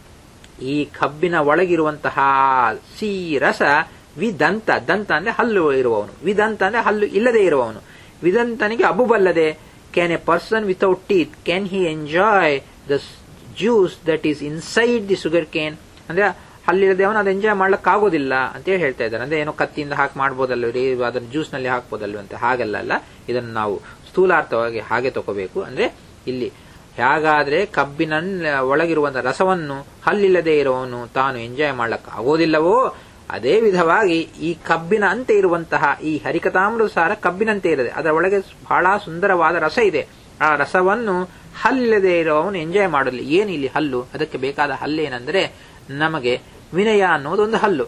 ಈ ಕಬ್ಬಿನ ಒಳಗಿರುವಂತಹ ಸಿ ರಸ ವಿದಂತ ದಂತ ಅಂದ್ರೆ ಹಲ್ಲು ಇರುವವನು ವಿದಂತ ಅಂದ್ರೆ ಹಲ್ಲು ಇಲ್ಲದೆ ಇರುವವನು ವಿದಂತನಿಗೆ ಅಬ್ಬುಬಲ್ಲದೆ can a person without teeth can he enjoy the juice that is inside the sugarcane ಅಂದ್ರೆ ಹಲ್ಲಿಲ್ಲದೆ ಅವನು ಅದು ಎಂಜಾಯ್ ಮಾಡ್ಲಿಕ್ಕೆ ಆಗೋದಿಲ್ಲ ಅಂತೇಳಿ ಹೇಳ್ತಾ ಇದ್ದಾರೆ ಅಂದ್ರೆ ಏನೋ ಕತ್ತಿಯಿಂದ ಹಾಕಿ ಮಾಡ್ಬೋದಲ್ವರಿ ಅದನ್ನು ಜ್ಯೂಸ್ ನಲ್ಲಿ ಹಾಕ್ಬೋದಲ್ವ ಅಂತ ಹಾಗೆಲ್ಲ ಅಲ್ಲ ಇದನ್ನು ನಾವು ಸ್ಥೂಲಾರ್ಥವಾಗಿ ಹಾಗೆ ತಗೋಬೇಕು ಅಂದ್ರೆ ಇಲ್ಲಿ ಹೇಗಾದ್ರೆ ಕಬ್ಬಿನ ಒಳಗಿರುವಂತಹ ರಸವನ್ನು ಹಲ್ಲಿಲ್ಲದೆ ಇರುವವನು ತಾನು ಎಂಜಾಯ್ ಮಾಡ್ಲಕ್ಕೆ ಆಗೋದಿಲ್ಲವೋ ಅದೇ ವಿಧವಾಗಿ ಈ ಕಬ್ಬಿನ ಅಂತೆ ಇರುವಂತಹ ಈ ಹರಿಕತಾಮೃತ ಸಾರ ಕಬ್ಬಿನಂತೆ ಇರದೆ ಅದರ ಒಳಗೆ ಬಹಳ ಸುಂದರವಾದ ರಸ ಇದೆ ಆ ರಸವನ್ನು ಹಲ್ಲಿಲ್ಲದೆ ಇರುವವನು ಎಂಜಾಯ್ ಮಾಡಲಿ ಏನು ಇಲ್ಲಿ ಹಲ್ಲು ಅದಕ್ಕೆ ಬೇಕಾದ ಹಲ್ಲೇನೆಂದರೆ ನಮಗೆ ವಿನಯ ಅನ್ನೋದು ಒಂದು ಹಲ್ಲು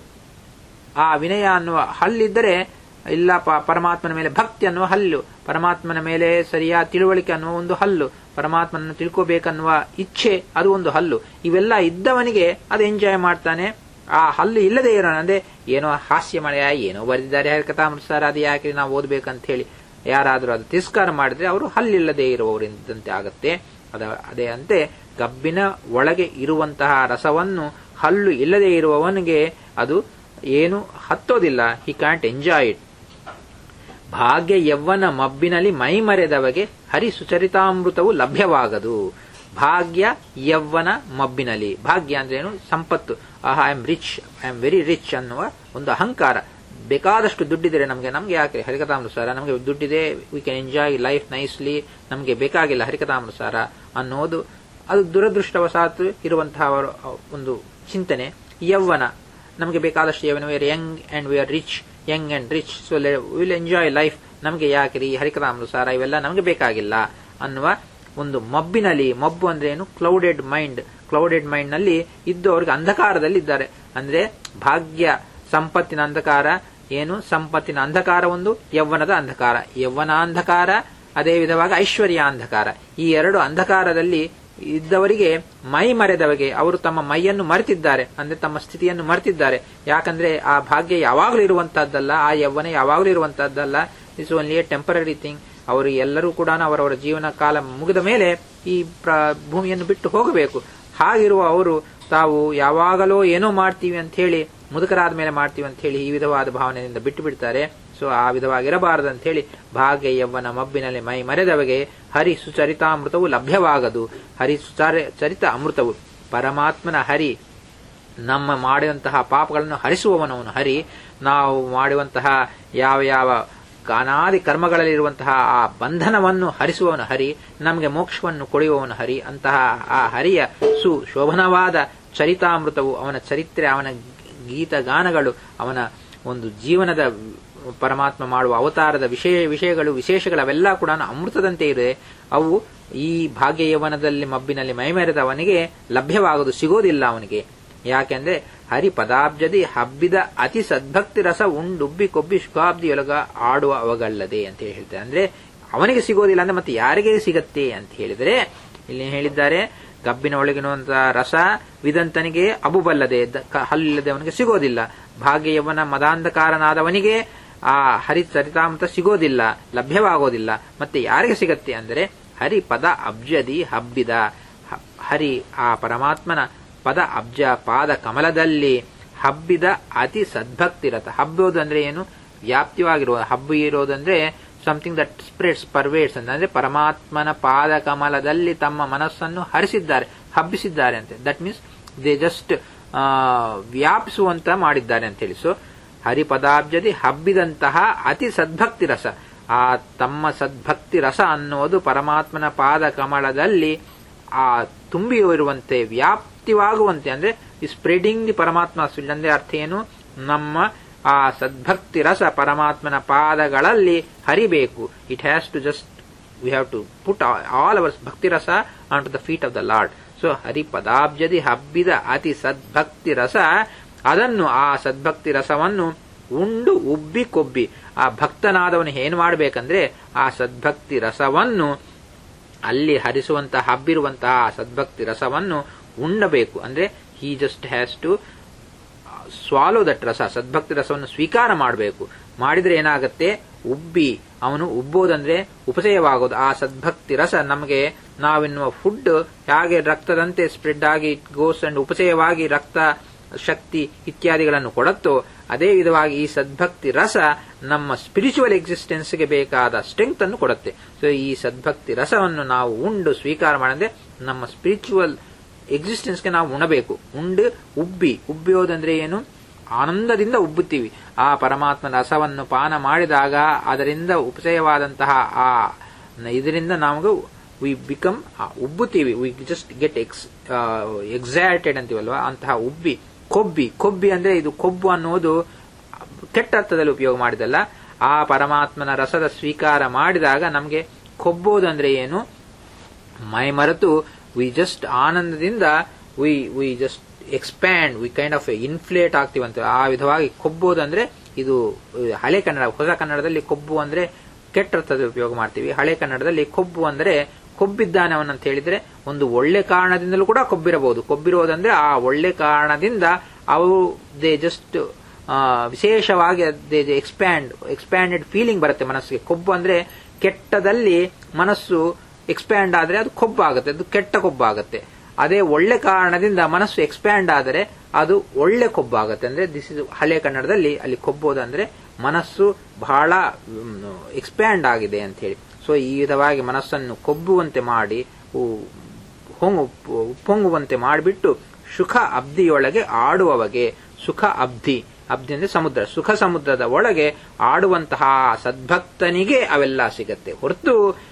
ಆ ವಿನಯ ಅನ್ನುವ ಹಲ್ಲಿದ್ದರೆ ಇಲ್ಲ ಪರಮಾತ್ಮನ ಮೇಲೆ ಭಕ್ತಿ ಅನ್ನುವ ಹಲ್ಲು ಪರಮಾತ್ಮನ ಮೇಲೆ ಸರಿಯಾದ ತಿಳುವಳಿಕೆ ಅನ್ನುವ ಒಂದು ಹಲ್ಲು ಪರಮಾತ್ಮನನ್ನು ತಿಳ್ಕೋಬೇಕನ್ನುವ ಇಚ್ಛೆ ಅದು ಒಂದು ಹಲ್ಲು ಇವೆಲ್ಲ ಇದ್ದವನಿಗೆ ಅದು ಎಂಜಾಯ್ ಮಾಡ್ತಾನೆ ಆ ಹಲ್ಲು ಇಲ್ಲದೆ ಇರೋಣ ಅಂದ್ರೆ ಏನೋ ಹಾಸ್ಯ ಮಳೆಯ ಏನೋ ಬರೆದಿದ್ದಾರೆ ಹರಿಕಥಾಮೃತ ಸರ್ ಅದು ಯಾಕೆ ನಾವು ಓದ್ಬೇಕಂತ ಹೇಳಿ ಯಾರಾದರೂ ಅದು ತಿರಸ್ಕಾರ ಮಾಡಿದ್ರೆ ಅವರು ಹಲ್ಲಿಲ್ಲದೆ ಇರುವವರಿಂದಂತೆ ಆಗತ್ತೆ ಅದ ಅದೇ ಅಂತೆ ಗಬ್ಬಿನ ಒಳಗೆ ಇರುವಂತಹ ರಸವನ್ನು ಹಲ್ಲು ಇಲ್ಲದೆ ಇರುವವನಿಗೆ ಅದು ಏನು ಹತ್ತೋದಿಲ್ಲ ಹಿ ಕ್ಯಾಂಟ್ ಎಂಜಾಯ್ ಇಟ್ ಭಾಗ್ಯ ಯವ್ವನ ಮಬ್ಬಿನಲ್ಲಿ ಮೈಮರೆದವಗೆ ಹರಿ ಸುಚರಿತಾಮೃತವು ಲಭ್ಯವಾಗದು ಭಾಗ್ಯ ಯವ್ವನ ಮಬ್ಬಿನಲ್ಲಿ ಭಾಗ್ಯ ಅಂದ್ರೆ ಏನು ಸಂಪತ್ತು ah I am rich I am very rich ಅನ್ನುವ ಒಂದು ಅಹಂಕಾರ ಬೇಕಾದಷ್ಟು ದುಡ್ಡಿದ್ರೆ ನಮಗೆ ನಮ್ಗೆ ಯಾಕೆ ಹರಿಕಥಾಮೃತಸಾರ ನಮಗೆ ದುಡ್ಡಿದೆ we can enjoy life nicely ನಮಗೆ ಬೇಕಾಗಿಲ್ಲ ಹರಿಕಥಾಮೃತಸಾರ ಅನ್ನೋದು ಅದು ದುರದೃಷ್ಟವಶಾತ್ ಇರುವಂತಹ ಒಂದು ಚಿಂತನೆ ಯವ್ವನ ನಮಗೆ ಬೇಕಾದಷ್ಟು ಯವ್ವನ we are young and we are rich young and rich so will enjoy life ನಮಗೆ ಯಾಕೆ ರೀ ಹರಿಕಥಾಮೃತಸಾರ ಇವೆಲ್ಲ ನಮಗೆ ಬೇಕಾಗಿಲ್ಲ ಅನ್ನುವ ಒಂದು ಮಬ್ಬಿನಲ್ಲಿ ಮಬ್ಬು ಅಂದ್ರೆ ಏನು ಕ್ಲೌಡೆಡ್ ಮೈಂಡ್ ಕ್ಲೌಡೆಡ್ ಮೈಂಡ್ ನಲ್ಲಿ ಇದ್ದವರಿಗೆ ಅಂಧಕಾರದಲ್ಲಿ ಇದ್ದಾರೆ ಅಂದ್ರೆ ಭಾಗ್ಯ ಸಂಪತ್ತಿನ ಅಂಧಕಾರ ಏನು ಸಂಪತ್ತಿನ ಅಂಧಕಾರ ಒಂದು ಯವ್ವನದ ಅಂಧಕಾರ ಯವ್ವನ ಅಂಧಕಾರ ಅದೇ ವಿಧವಾಗಿ ಐಶ್ವರ್ಯ ಅಂಧಕಾರ ಈ ಎರಡು ಅಂಧಕಾರದಲ್ಲಿ ಇದ್ದವರಿಗೆ ಮೈ ಮರೆದವರಿಗೆ ಅವರು ತಮ್ಮ ಮೈಯನ್ನು ಮರೆತಿದ್ದಾರೆ ಅಂದ್ರೆ ತಮ್ಮ ಸ್ಥಿತಿಯನ್ನು ಮರೆತಿದ್ದಾರೆ ಯಾಕಂದ್ರೆ ಆ ಭಾಗ್ಯ ಯಾವಾಗಲೂ ಇರುವಂತಹದ್ದಲ್ಲ ಆ ಯವ್ವನ ಯಾವಾಗಲೂ ಇರುವಂತಹದ್ದಲ್ಲ it's only a temporary thing ಅವರು ಎಲ್ಲರೂ ಕೂಡ ಅವರವರ ಜೀವನ ಕಾಲ ಮುಗಿದ ಮೇಲೆ ಈ ಭೂಮಿಯನ್ನು ಬಿಟ್ಟು ಹೋಗಬೇಕು ಹಾಗಿರುವ ಅವರು ತಾವು ಯಾವಾಗಲೂ ಏನೋ ಮಾಡ್ತೀವಿ ಅಂತ ಹೇಳಿ ಮುದುಕರಾದ ಮೇಲೆ ಮಾಡ್ತೀವಿ ಅಂತ ಹೇಳಿ ಈ ವಿಧವಾದ ಭಾವನೆಯಿಂದ ಬಿಟ್ಟು ಬಿಡ್ತಾರೆ ಸೊ ಆ ವಿಧವಾಗಿರಬಾರದು ಅಂತ ಹೇಳಿ ಭಾಗ್ಯ ಯವ್ವನ ಮಬ್ಬಿನಲ್ಲಿ ಮೈ ಮರೆದವಗೆ ಹರಿ ಸುಚರಿತಾಮೃತವು ಲಭ್ಯವಾಗದು ಹರಿ ಸುಚಾರ ಚರಿತ ಅಮೃತವು ಪರಮಾತ್ಮನ ಹರಿ ನಮ್ಮ ಮಾಡುವಂತಹ ಪಾಪಗಳನ್ನು ಹರಿಸುವವನವನು ಹರಿ ನಾವು ಮಾಡುವಂತಹ ಯಾವ ಯಾವ ಅನಾದಿ ಕರ್ಮಗಳಲ್ಲಿರುವಂತಹ ಆ ಬಂಧನವನ್ನು ಹರಿಸುವವನು ಹರಿ ನಮಗೆ ಮೋಕ್ಷವನ್ನು ಕೊಡುವವನು ಹರಿ ಅಂತಹ ಆ ಹರಿಯ ಸುಶೋಭನವಾದ ಚರಿತಾಮೃತವು ಅವನ ಚರಿತ್ರೆ ಅವನ ಗೀತಗಾನಗಳು ಅವನ ಒಂದು ಜೀವನದ ಪರಮಾತ್ಮ ಮಾಡುವ ಅವತಾರದ ವಿಷಯ ವಿಷಯಗಳು ವಿಶೇಷಗಳು ಅವೆಲ್ಲ ಕೂಡ ಅಮೃತದಂತೆ ಇದೆ ಅವು ಈ ಭಾಗ್ಯ ಯೌವನದಲ್ಲಿ ಮಬ್ಬಿನಲ್ಲಿ ಮೈಮೆರೆದವನಿಗೆ ಲಭ್ಯವಾಗುವುದು ಸಿಗೋದಿಲ್ಲ ಅವನಿಗೆ ಯಾಕೆಂದ್ರೆ ಹರಿ ಪದಾಬ್ಜದಿ ಹಬ್ಬಿದ ಅತಿ ಸದ್ಭಕ್ತಿ ರಸ ಉಂಡುಬ್ಬಿ ಕೊಬ್ಬಿ ಶುಕಾಬ್ದಿಯೊಳಗ ಆಡುವ ಅವಗಳ್ಳದೆ ಅಂತ ಹೇಳ್ತಾರೆ ಅಂದ್ರೆ ಅವನಿಗೆ ಸಿಗೋದಿಲ್ಲ ಅಂದ್ರೆ ಮತ್ತೆ ಯಾರಿಗೆ ಸಿಗತ್ತೆ ಅಂತ ಹೇಳಿದ್ರೆ ಇಲ್ಲಿ ಹೇಳಿದ್ದಾರೆ ಗಬ್ಬಿನ ಒಳಗಿರುವಂತಹ ರಸ ವಿದಂತನಿಗೆ ಅಬುಬಲ್ಲದೆ ಹಲ್ಲಿಲ್ಲದೆ ಅವನಿಗೆ ಸಿಗೋದಿಲ್ಲ ಭಾಗ್ಯ ಯವನ ಮದಾಂಧಕಾರನಾದವನಿಗೆ ಆ ಹರಿ ಚರಿತಾಮೃತ ಸಿಗೋದಿಲ್ಲ ಲಭ್ಯವಾಗೋದಿಲ್ಲ ಮತ್ತೆ ಯಾರಿಗೆ ಸಿಗತ್ತೆ ಅಂದರೆ ಹರಿ ಪದ ಅಬ್ಜದಿ ಹಬ್ಬಿದ ಹರಿ ಆ ಪರಮಾತ್ಮನ ಪದ ಅಬ್ಜ ಪಾದ ಕಮಲದಲ್ಲಿ ಹಬ್ಬಿದ ಅತಿ ಸದ್ಭಕ್ತಿರತ ಹಬ್ಬೋದು ಅಂದ್ರೆ ಏನು ವ್ಯಾಪ್ತಿವಾಗಿರುವ ಹಬ್ಬ ಇರೋದಂದ್ರೆ ಸಮಥಿಂಗ್ ದಟ್ ಸ್ಪ್ರೆಡ್ಸ್ ಪರ್ವೇಡ್ಸ್ ಅಂದ್ರೆ ಪರಮಾತ್ಮನ ಪಾದ ಕಮಲದಲ್ಲಿ ತಮ್ಮ ಮನಸ್ಸನ್ನು ಹರಿಸಿದ್ದಾರೆ ಹಬ್ಬಿಸಿದ್ದಾರೆ ಅಂತ ದಟ್ ಮೀನ್ಸ್ ದೇ ಜಸ್ಟ್ ವ್ಯಾಪಿಸುವಂತ ಮಾಡಿದ್ದಾರೆ ಅಂತ ಹೇಳಿ ಸೊ ಹರಿಪದಾಬ್ಜದಿ ಹಬ್ಬಿದಂತಹ ಅತಿ ಸದ್ಭಕ್ತಿ ರಸ ಆ ತಮ್ಮ ಸದ್ಭಕ್ತಿ ರಸ ಅನ್ನೋದು ಪರಮಾತ್ಮನ ಪಾದ ಕಮಲದಲ್ಲಿ ಆ ತುಂಬಿ ಇರುವಂತೆ ವ್ಯಾಪ್ತಿವಾಗುವಂತೆ ಅಂದ್ರೆ ಈ ಸ್ಪ್ರೆಡಿಂಗ್ ದಿ ಪರಮಾತ್ಮ ಅಂದ್ರೆ ಅರ್ಥ ಏನು ನಮ್ಮ ಆ ಸದ್ಭಕ್ತಿ ರಸ ಪರಮಾತ್ಮನ ಪಾದಗಳಲ್ಲಿ ಹರಿಬೇಕು it has to just we have to put all our bhakti rasa on to the feet of the lord so Hari ಪದಾಬ್ಜದಿ ಹಬ್ಬಿದ ಅತಿ ಸದ್ಭಕ್ತಿ ರಸ ಅದನ್ನು ಆ ಸದ್ಭಕ್ತಿ ರಸವನ್ನು ಉಂಡು ಉಬ್ಬಿ ಕೊಬ್ಬಿ ಆ ಭಕ್ತನಾದವನು ಏನು ಮಾಡಬೇಕಂದ್ರೆ ಆ ಸದ್ಭಕ್ತಿ ರಸವನ್ನು ಅಲ್ಲಿ ಹರಿಸುವಂತಹ ಹಬ್ಬಿರುವಂತಹ ಆ ಸದ್ಭಕ್ತಿ ರಸವನ್ನು ಉಣ್ಣಬೇಕು ಅಂದ್ರೆ he just has to swallow that rasa ಸದ್ಭಕ್ತಿ ರಸವನ್ನು ಸ್ವೀಕಾರ ಮಾಡಬೇಕು ಮಾಡಿದ್ರೆ ಏನಾಗುತ್ತೆ ಉಬ್ಬಿ ಅವನು ಉಬ್ಬೋದಂದ್ರೆ ಉಪಚಯವಾಗೋದು ಆ ಸದ್ಭಕ್ತಿ ರಸ ನಮಗೆ ನಾವೆನ್ನುವ ಫುಡ್ ಹೇಗೆ ರಕ್ತದಂತೆ ಸ್ಪ್ರೆಡ್ ಆಗಿ ಗೋಸ್ ಅಂಡ್ ಉಪಚಯವಾಗಿ ರಕ್ತ ಶಕ್ತಿ ಇತ್ಯಾದಿಗಳನ್ನು ಕೊಡುತ್ತೋ ಅದೇ ವಿಧವಾಗಿ ಈ ಸದ್ಭಕ್ತಿ ರಸ ನಮ್ಮ ಸ್ಪಿರಿಚುವಲ್ ಎಕ್ಸಿಸ್ಟೆನ್ಸ್ಗೆ ಬೇಕಾದ ಸ್ಟ್ರೆಂತ್ ಅನ್ನು ಕೊಡುತ್ತೆ ಸೊ ಈ ಸದ್ಭಕ್ತಿ ರಸವನ್ನು ನಾವು ಉಂಡು ಸ್ವೀಕಾರ ಮಾಡಿದ್ರೆ ನಮ್ಮ ಸ್ಪಿರಿಚುವಲ್ ಎಕ್ಸಿಸ್ಟೆನ್ಸ್ಗೆ ನಾವು ಉಣಬೇಕು ಉಂಡು ಉಬ್ಬಿ ಉಬ್ಬಿಯೋದಂದ್ರೆ ಏನು ಆನಂದದಿಂದ ಉಬ್ಬುತ್ತೀವಿ ಆ ಪರಮಾತ್ಮನ ರಸವನ್ನು ಪಾನ ಮಾಡಿದಾಗ ಅದರಿಂದ ಉಪಚಯವಾದಂತಹ ಆ ಇದರಿಂದ ನಮಗೂ ವಿ ಬಿಕಮ್ ಉಬ್ಬುತ್ತೀವಿ we just get ex exalted ಅಂತೀವಲ್ವಾ ಅಂತಹ ಉಬ್ಬಿ ಕೊಬ್ಬಿ ಕೊಬ್ಬಿ ಅಂದ್ರೆ ಇದು ಕೊಬ್ಬು ಅನ್ನೋದು ಕೆಟ್ಟ ಅರ್ಥದಲ್ಲಿ ಉಪಯೋಗ ಮಾಡಿದಲ್ಲ ಆ ಪರಮಾತ್ಮನ ರಸದ ಸ್ವೀಕಾರ ಮಾಡಿದಾಗ ನಮಗೆ ಕೊಬ್ಬೋದಂದ್ರೆ ಏನು ಮೈ ಮರೆತು ವಿ ಜಸ್ಟ್ ಆನಂದದಿಂದ we we just expand we kind of inflate ಆಗ್ತೀವಂತ ಆ ವಿಧವಾಗಿ ಕೊಬ್ಬೋದಂದ್ರೆ ಇದು ಹಳೆ ಕನ್ನಡ ಹೊಸ ಕನ್ನಡದಲ್ಲಿ ಕೊಬ್ಬು ಅಂದ್ರೆ ಕೆಟ್ಟ ಅರ್ಥದಲ್ಲಿ ಉಪಯೋಗ ಮಾಡ್ತೀವಿ ಹಳೆ ಕನ್ನಡದಲ್ಲಿ ಕೊಬ್ಬು ಅಂದ್ರೆ ಕೊಬ್ಬಿದ್ದಾನೆ ಅವನಂತ ಹೇಳಿದ್ರೆ ಒಂದು ಒಳ್ಳೆ ಕಾರಣದಿಂದಲೂ ಕೂಡ ಕೊಬ್ಬಿರಬಹುದು ಕೊಬ್ಬಿರೋದಂದ್ರೆ ಆ ಒಳ್ಳೆ ಕಾರಣದಿಂದ ಅವು ದೇ ಜಸ್ಟ್ ವಿಶೇಷವಾಗಿ ದೇ ಎಕ್ಸ್ಪ್ಯಾಂಡ್ ಎಕ್ಸ್ಪ್ಯಾಂಡೆಡ್ ಫೀಲಿಂಗ್ ಬರುತ್ತೆ ಮನಸ್ಸಿಗೆ ಕೊಬ್ಬು ಅಂದ್ರೆ ಕೆಟ್ಟದಲ್ಲಿ ಮನಸ್ಸು ಎಕ್ಸ್ಪ್ಯಾಂಡ್ ಆದ್ರೆ ಅದು ಕೊಬ್ಬಾಗುತ್ತೆ ಅದು ಕೆಟ್ಟ ಕೊಬ್ಬಾಗುತ್ತೆ ಅದೇ ಒಳ್ಳೆ ಕಾರಣದಿಂದ ಮನಸ್ಸು ಎಕ್ಸ್ಪ್ಯಾಂಡ್ ಆದರೆ ಅದು ಒಳ್ಳೆ ಕೊಬ್ಬಾಗುತ್ತೆ ಅಂದ್ರೆ ದಿಸ್ ಇಸ್ ಹಳೆ ಕನ್ನಡದಲ್ಲಿ ಅಲ್ಲಿ ಕೊಬ್ಬೋದಂದ್ರೆ ಮನಸ್ಸು ಬಹಳ ಎಕ್ಸ್ಪ್ಯಾಂಡ್ ಆಗಿದೆ ಅಂತ ಹೇಳಿ ಸೊ ಈ ವಿಧವಾಗಿ ಮನಸ್ಸನ್ನು ಕೊಬ್ಬುವಂತೆ ಮಾಡಿ ಉಪ್ಪೊಂಗುವಂತೆ ಮಾಡಿಬಿಟ್ಟು ಸುಖ ಅಬ್ದಿಯೊಳಗೆ ಆಡುವವಗೆ ಸುಖ ಅಬ್ಧಿ ಅಬ್ಧಿ ಅಂದ್ರೆ ಸಮುದ್ರ ಸುಖ ಸಮುದ್ರದ ಒಳಗೆ ಆಡುವಂತಹ ಸದ್ಭಕ್ತನಿಗೆ ಅವೆಲ್ಲ ಸಿಗತ್ತೆ ಹೊರತು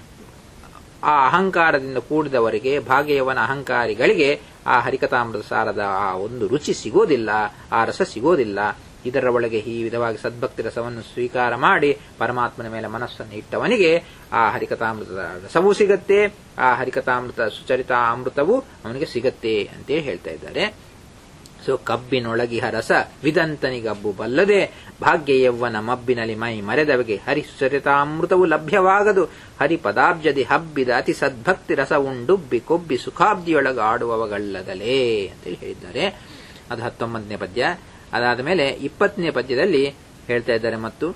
ಆ ಅಹಂಕಾರದಿಂದ ಕೂಡಿದವರಿಗೆ ಭಾಗ್ಯವನ ಅಹಂಕಾರಿಗಳಿಗೆ ಆ ಹರಿಕಥಾಮೃತ ಸಾರದ ಆ ಒಂದು ರುಚಿ ಸಿಗೋದಿಲ್ಲ ಆ ರಸ ಸಿಗೋದಿಲ್ಲ ಇದರ ಒಳಗೆ ಈ ವಿಧವಾಗಿ ಸದ್ಭಕ್ತಿ ರಸವನ್ನು ಸ್ವೀಕಾರ ಮಾಡಿ ಪರಮಾತ್ಮನ ಮೇಲೆ ಮನಸ್ಸನ್ನು ಇಟ್ಟವನಿಗೆ ಆ ಹರಿಕಥಾಮೃತದ ರಸವೂ ಸಿಗತ್ತೆ ಆ ಹರಿಕಥಾಮೃತ ಸುಚರಿತ ಅಮೃತವೂ ಅವನಿಗೆ ಸಿಗತ್ತೆ ಅಂತೇಳಿ ಹೇಳ್ತಾ ಇದ್ದಾರೆ ಸೊ ಕಬ್ಬಿನೊಳಗಿಹ ರಸ ವಿದಂತನಿಗಬ್ಬು ಬಲ್ಲದೆ ಭಾಗ್ಯ ಯವ್ವನ ಮಬ್ಬಿನಲ್ಲಿ ಮೈ ಮರೆದವಗೆ ಹರಿ ಸುಚರಿತಾಮೃತವು ಲಭ್ಯವಾಗದು ಹರಿ ಪದಾಬ್ಜದಿ ಹಬ್ಬಿದ ಅತಿ ಸದ್ಭಕ್ತಿ ರಸ ಉಂಡುಬ್ಬಿ ಕೊಬ್ಬಿ ಸುಖಾಬ್ದಿಯೊಳಗ ಆಡುವವಗಳ್ಳದಲೇ ಅಂತೇಳಿ ಹೇಳಿದ್ದಾರೆ ಅದು ಹತ್ತೊಂಬತ್ತನೇ ಪದ್ಯ ಅದಾದ ಮೇಲೆ ಇಪ್ಪತ್ತನೇ ಪದ್ಯದಲ್ಲಿ ಹೇಳ್ತಾ ಇದ್ದಾರೆ ಮತ್ತು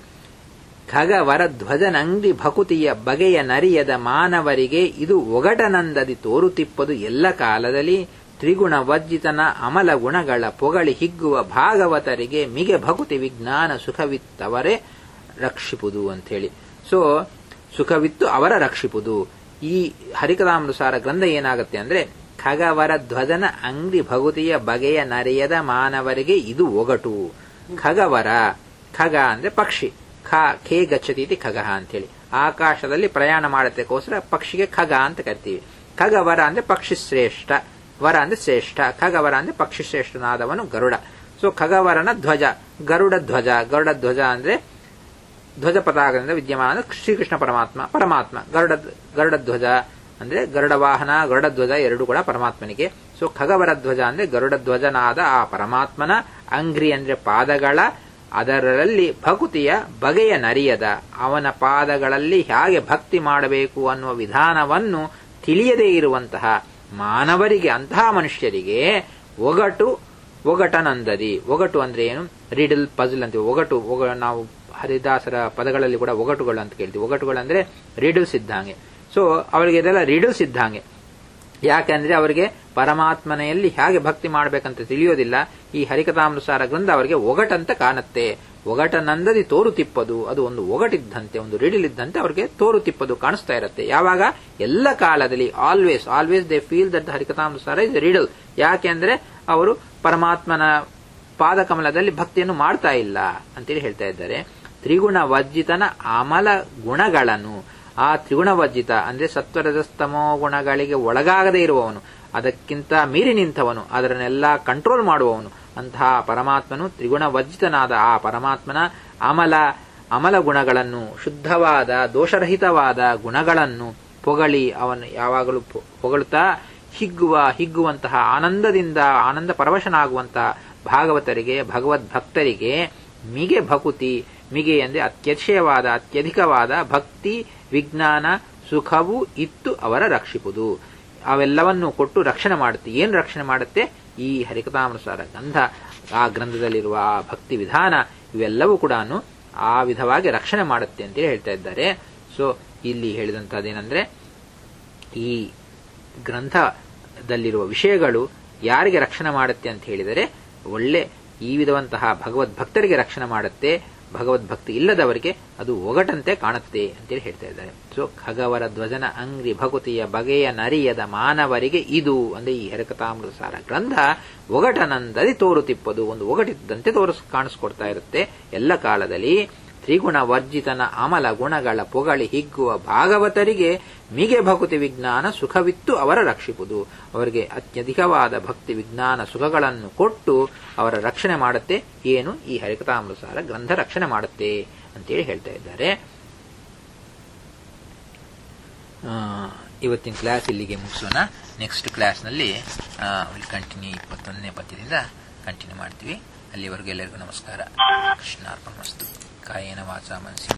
ಖಗವರ ಧ್ವಜನಂಗ್ರಿ ಭಕುತಿಯ ಬಗೆಯ ನರಿಯದ ಮಾನವರಿಗೆ ಇದು ಒಗಟನಂದದಿ ತೋರುತಿಪ್ಪದು ಎಲ್ಲ ಕಾಲದಲ್ಲಿ ತ್ರಿಗುಣ ವಜ್ಜಿತನ ಅಮಲ ಗುಣಗಳ ಪೊಗಳಿ ಹಿಗ್ಗುವ ಭಾಗವತರಿಗೆ ಮಿಗೆ ಭಕುತಿ ವಿಜ್ಞಾನ ಸುಖವಿತ್ತವರೇ ರಕ್ಷಿಪುದು ಹೇಳಿ ಸೊ ಸುಖವಿತ್ತು ಅವರ ರಕ್ಷಿಪುದು ಈ ಹರಿಕದಾಮೃಸಾರ ಗ್ರಂಥ ಏನಾಗುತ್ತೆ ಅಂದ್ರೆ ಖಗವರ ಧ್ವಜನ ಅಂಗ್ರಿ ಭಗುತಿಯ ಬಗೆಯ ನರೆಯದ ಮಾನವರಿಗೆ ಇದು ಒಗಟು ಖಗವರ ಖಗ ಅಂದ್ರೆ ಪಕ್ಷಿ ಖ ಖೇ ಗಚ್ಚತಿ ಇತಿ ಖಗ ಅಂತೇಳಿ ಆಕಾಶದಲ್ಲಿ ಪ್ರಯಾಣ ಮಾಡತಕ್ಕೋಸ್ಕರ ಪಕ್ಷಿಗೆ ಖಗ ಅಂತ ಕರಿತೀವಿ ಖಗವರ ಅಂದ್ರೆ ಪಕ್ಷಿ ಶ್ರೇಷ್ಠ ವರ ಅಂದ್ರೆ ಶ್ರೇಷ್ಠ ಖಗವರ ಅಂದ್ರೆ ಪಕ್ಷಿ ಶ್ರೇಷ್ಠನಾದವನು ಗರುಡ ಸೊ ಖಗವರನ ಧ್ವಜ ಗರುಡ ಧ್ವಜ ಗರುಡ ಧ್ವಜ ಅಂದ್ರೆ ಧ್ವಜ ಪತಾಕದಿಂದ ವಿದ್ಯಮಾನ ಶ್ರೀಕೃಷ್ಣ ಪರಮಾತ್ಮ ಪರಮಾತ್ಮ ಗರುಡ ಗರುಡ ಧ್ವಜ ಅಂದ್ರೆ ಗರುಡ ವಾಹನ ಗರುಡ ಧ್ವಜ ಎರಡು ಕೂಡ ಪರಮಾತ್ಮನಿಗೆ ಸೊ ಖಗವರ ಧ್ವಜ ಅಂದ್ರೆ ಗರುಡ ಧ್ವಜನಾದ ಆ ಪರಮಾತ್ಮನ ಅಂಗ್ರಿ ಅಂದ್ರೆ ಪಾದಗಳ ಅದರಲ್ಲಿ ಭಕುತಿಯ ಬಗೆಯ ನರಿಯದ ಅವನ ಪಾದಗಳಲ್ಲಿ ಹೇಗೆ ಭಕ್ತಿ ಮಾಡಬೇಕು ಅನ್ನುವ ವಿಧಾನವನ್ನು ತಿಳಿಯದೇ ಇರುವಂತಹ ಮಾನವರಿಗೆ ಅಂತಹ ಮನುಷ್ಯರಿಗೆ ಒಗಟು ಒಗಟನಂದದಿ ಒಗಟು ಅಂದ್ರೆ ಏನು ರಿಡಲ್ ಪಜಲ್ ಅಂತೀವಿ ಒಗಟು ಒಗ ನಾವು ಹರಿದಾಸರ ಪದಗಳಲ್ಲಿ ಕೂಡ ಒಗಟುಗಳು ಅಂತ ಕೇಳ್ತೀವಿ ಒಗಟುಗಳು ಅಂದ್ರೆ ರಿಡಲ್ಸ್ ಇದ್ದಂಗೆ ಸೊ ಅವರಿಗೆ ಇದೆಲ್ಲ ರಿಡಲ್ಸ್ ಇದ್ದಂಗೆ ಯಾಕೆಂದ್ರೆ ಅವರಿಗೆ ಪರಮಾತ್ಮನೆಯಲ್ಲಿ ಹೇಗೆ ಭಕ್ತಿ ಮಾಡಬೇಕಂತ ತಿಳಿಯೋದಿಲ್ಲ ಈ ಹರಿಕಥಾಮೃಸಾರ ಗ್ರಂಥ ಅವರಿಗೆ ಒಗಟಂತ ಕಾಣುತ್ತೆ ಒಗಟನಂದದಿ ತೋರು ತಿಪ್ಪದು ಅದು ಒಂದು ಒಗಟಿದ್ದಂತೆ ಒಂದು ರಿಡಿಲಿದ್ದಂತೆ ಅವರಿಗೆ ತೋರು ತಿಪ್ಪದು ಕಾಣಿಸ್ತಾ ಇರುತ್ತೆ ಯಾವಾಗ ಎಲ್ಲ ಕಾಲದಲ್ಲಿ always always they feel that Harikathamritasara is riddle ಯಾಕೆಂದ್ರೆ ಅವರು ಪರಮಾತ್ಮನ ಪಾದಕಮಲದಲ್ಲಿ ಭಕ್ತಿಯನ್ನು ಮಾಡ್ತಾ ಇಲ್ಲ ಅಂತೇಳಿ ಹೇಳ್ತಾ ಇದ್ದಾರೆ ತ್ರಿಗುಣ ವರ್ಜಿತನ ಅಮಲ ಗುಣಗಳನ್ನು ಆ ತ್ರಿಗುಣವರ್ಜಿತ ಅಂದ್ರೆ ಸತ್ವರಜಸ್ತಮೋ ಗುಣಗಳಿಗೆ ಒಳಗಾಗದೇ ಇರುವವನು ಅದಕ್ಕಿಂತ ಮೀರಿ ನಿಂತವನು ಅದರನ್ನೆಲ್ಲ ಕಂಟ್ರೋಲ್ ಮಾಡುವವನು ಅಂತಹ ಪರಮಾತ್ಮನು ತ್ರಿಗುಣವರ್ಜಿತನಾದ ಆ ಪರಮಾತ್ಮನ ಅಮಲ ಅಮಲ ಗುಣಗಳನ್ನು ಶುದ್ಧವಾದ ದೋಷರಹಿತವಾದ ಗುಣಗಳನ್ನು ಪೊಗಳಿ ಅವನು ಯಾವಾಗಲೂ ಹೊಗಳುತ್ತಾ ಹಿಗ್ಗುವ ಹಿಗ್ಗುವಂತಹ ಆನಂದದಿಂದ ಆನಂದ ಪರವಶನಾಗುವಂತಹ ಭಾಗವತರಿಗೆ ಭಗವದ್ಭಕ್ತರಿಗೆ ಮಿಗೆ ಭಕುತಿ ಮಿಗೆ ಅಂದರೆ ಅತ್ಯತಿಶಯವಾದ ಅತ್ಯಧಿಕವಾದ ಭಕ್ತಿ ವಿಜ್ಞಾನ ಸುಖವೂ ಇತ್ತು ಅವರ ರಕ್ಷಿಪುದು ಅವೆಲ್ಲವನ್ನು ಕೊಟ್ಟು ರಕ್ಷಣೆ ಮಾಡುತ್ತೆ ಏನು ರಕ್ಷಣೆ ಮಾಡುತ್ತೆ ಈ ಹರಿಕಥಾಮೃಸಾರ ಗಂಧ ಆ ಗ್ರಂಥದಲ್ಲಿರುವ ಆ ಭಕ್ತಿ ವಿಧಾನ ಇವೆಲ್ಲವೂ ಕೂಡ ಆ ವಿಧವಾಗಿ ರಕ್ಷಣೆ ಮಾಡುತ್ತೆ ಅಂತ ಹೇಳ್ತಾ ಇದ್ದಾರೆ ಸೊ ಇಲ್ಲಿ ಹೇಳಿದಂತಹದ್ದೇನೆಂದ್ರೆ ಈ ಗ್ರಂಥದಲ್ಲಿರುವ ವಿಷಯಗಳು ಯಾರಿಗೆ ರಕ್ಷಣೆ ಮಾಡುತ್ತೆ ಅಂತ ಹೇಳಿದರೆ ಒಳ್ಳೆ ಈ ವಿಧವಂತಹ ಭಗವದ್ಭಕ್ತರಿಗೆ ರಕ್ಷಣೆ ಮಾಡುತ್ತೆ ಭಗವದ್ಭಕ್ತಿ ಇಲ್ಲದವರಿಗೆ ಅದು ಒಗಟಂತೆ ಕಾಣುತ್ತೆ ಅಂತೇಳಿ ಹೇಳ್ತಾ ಇದ್ದಾರೆ ಸೊ ಖಗವರ ಧ್ವಜನ ಅಂಗ್ರಿ ಭಕುತಿಯ ಬಗೆಯ ನರಿಯದ ಮಾನವರಿಗೆ ಇದು ಅಂದ್ರೆ ಈ ಹರಕತಾಮೃತ ಸಾರ ಗ್ರಂಥ ಒಗಟನಂದದಿ ತೋರುತಿಪ್ಪದು ಒಂದು ಒಗಟಿದ್ದಂತೆ ತೋರಿಸ್ ಕಾಣಿಸ್ಕೊಡ್ತಾ ಇರುತ್ತೆ ಎಲ್ಲ ಕಾಲದಲ್ಲಿ ತ್ರಿಗುಣ ವರ್ಜಿತನ ಅಮಲ ಗುಣಗಳ ಪೊಗಳಿ ಹಿಗ್ಗುವ ಭಾಗವತರಿಗೆ ಮಿಗೆ ಭಕುತಿ ವಿಜ್ಞಾನ ಸುಖವಿತ್ತು ಅವರ ರಕ್ಷಿಪುದು ಅವರಿಗೆ ಅತ್ಯಧಿಕವಾದ ಭಕ್ತಿ ವಿಜ್ಞಾನ ಸುಖಗಳನ್ನು ಕೊಟ್ಟು ಅವರ ರಕ್ಷಣೆ ಮಾಡುತ್ತೆ ಏನು ಈ ಹರಿಕಥಾಮೃಸಾರ ಗ್ರಂಥ ರಕ್ಷಣೆ ಮಾಡುತ್ತೆ ಅಂತೇಳಿ ಹೇಳ್ತಾ ಇದ್ದಾರೆ ಇವತ್ತಿನ ಕ್ಲಾಸ್ ಇಲ್ಲಿಗೆ ಮುಗಿಸೋಣ ನೆಕ್ಸ್ಟ್ ಕ್ಲಾಸ್ನಲ್ಲಿ ಕಂಟಿನ್ಯೂ ಇಪ್ಪತ್ತೊಂದನೇ ಪದ್ಯದಿಂದ ಕಂಟಿನ್ಯೂ ಮಾಡ್ತೀವಿ ಅಲ್ಲಿವರೆಗೂ ಎಲ್ಲರಿಗೂ ನಮಸ್ಕಾರ ಕೃಷ್ಣಾರ್ಪಣ ವಸ್ತು ಕಾಯೇನ ವಾಚ ಮನಸ್ಸಿ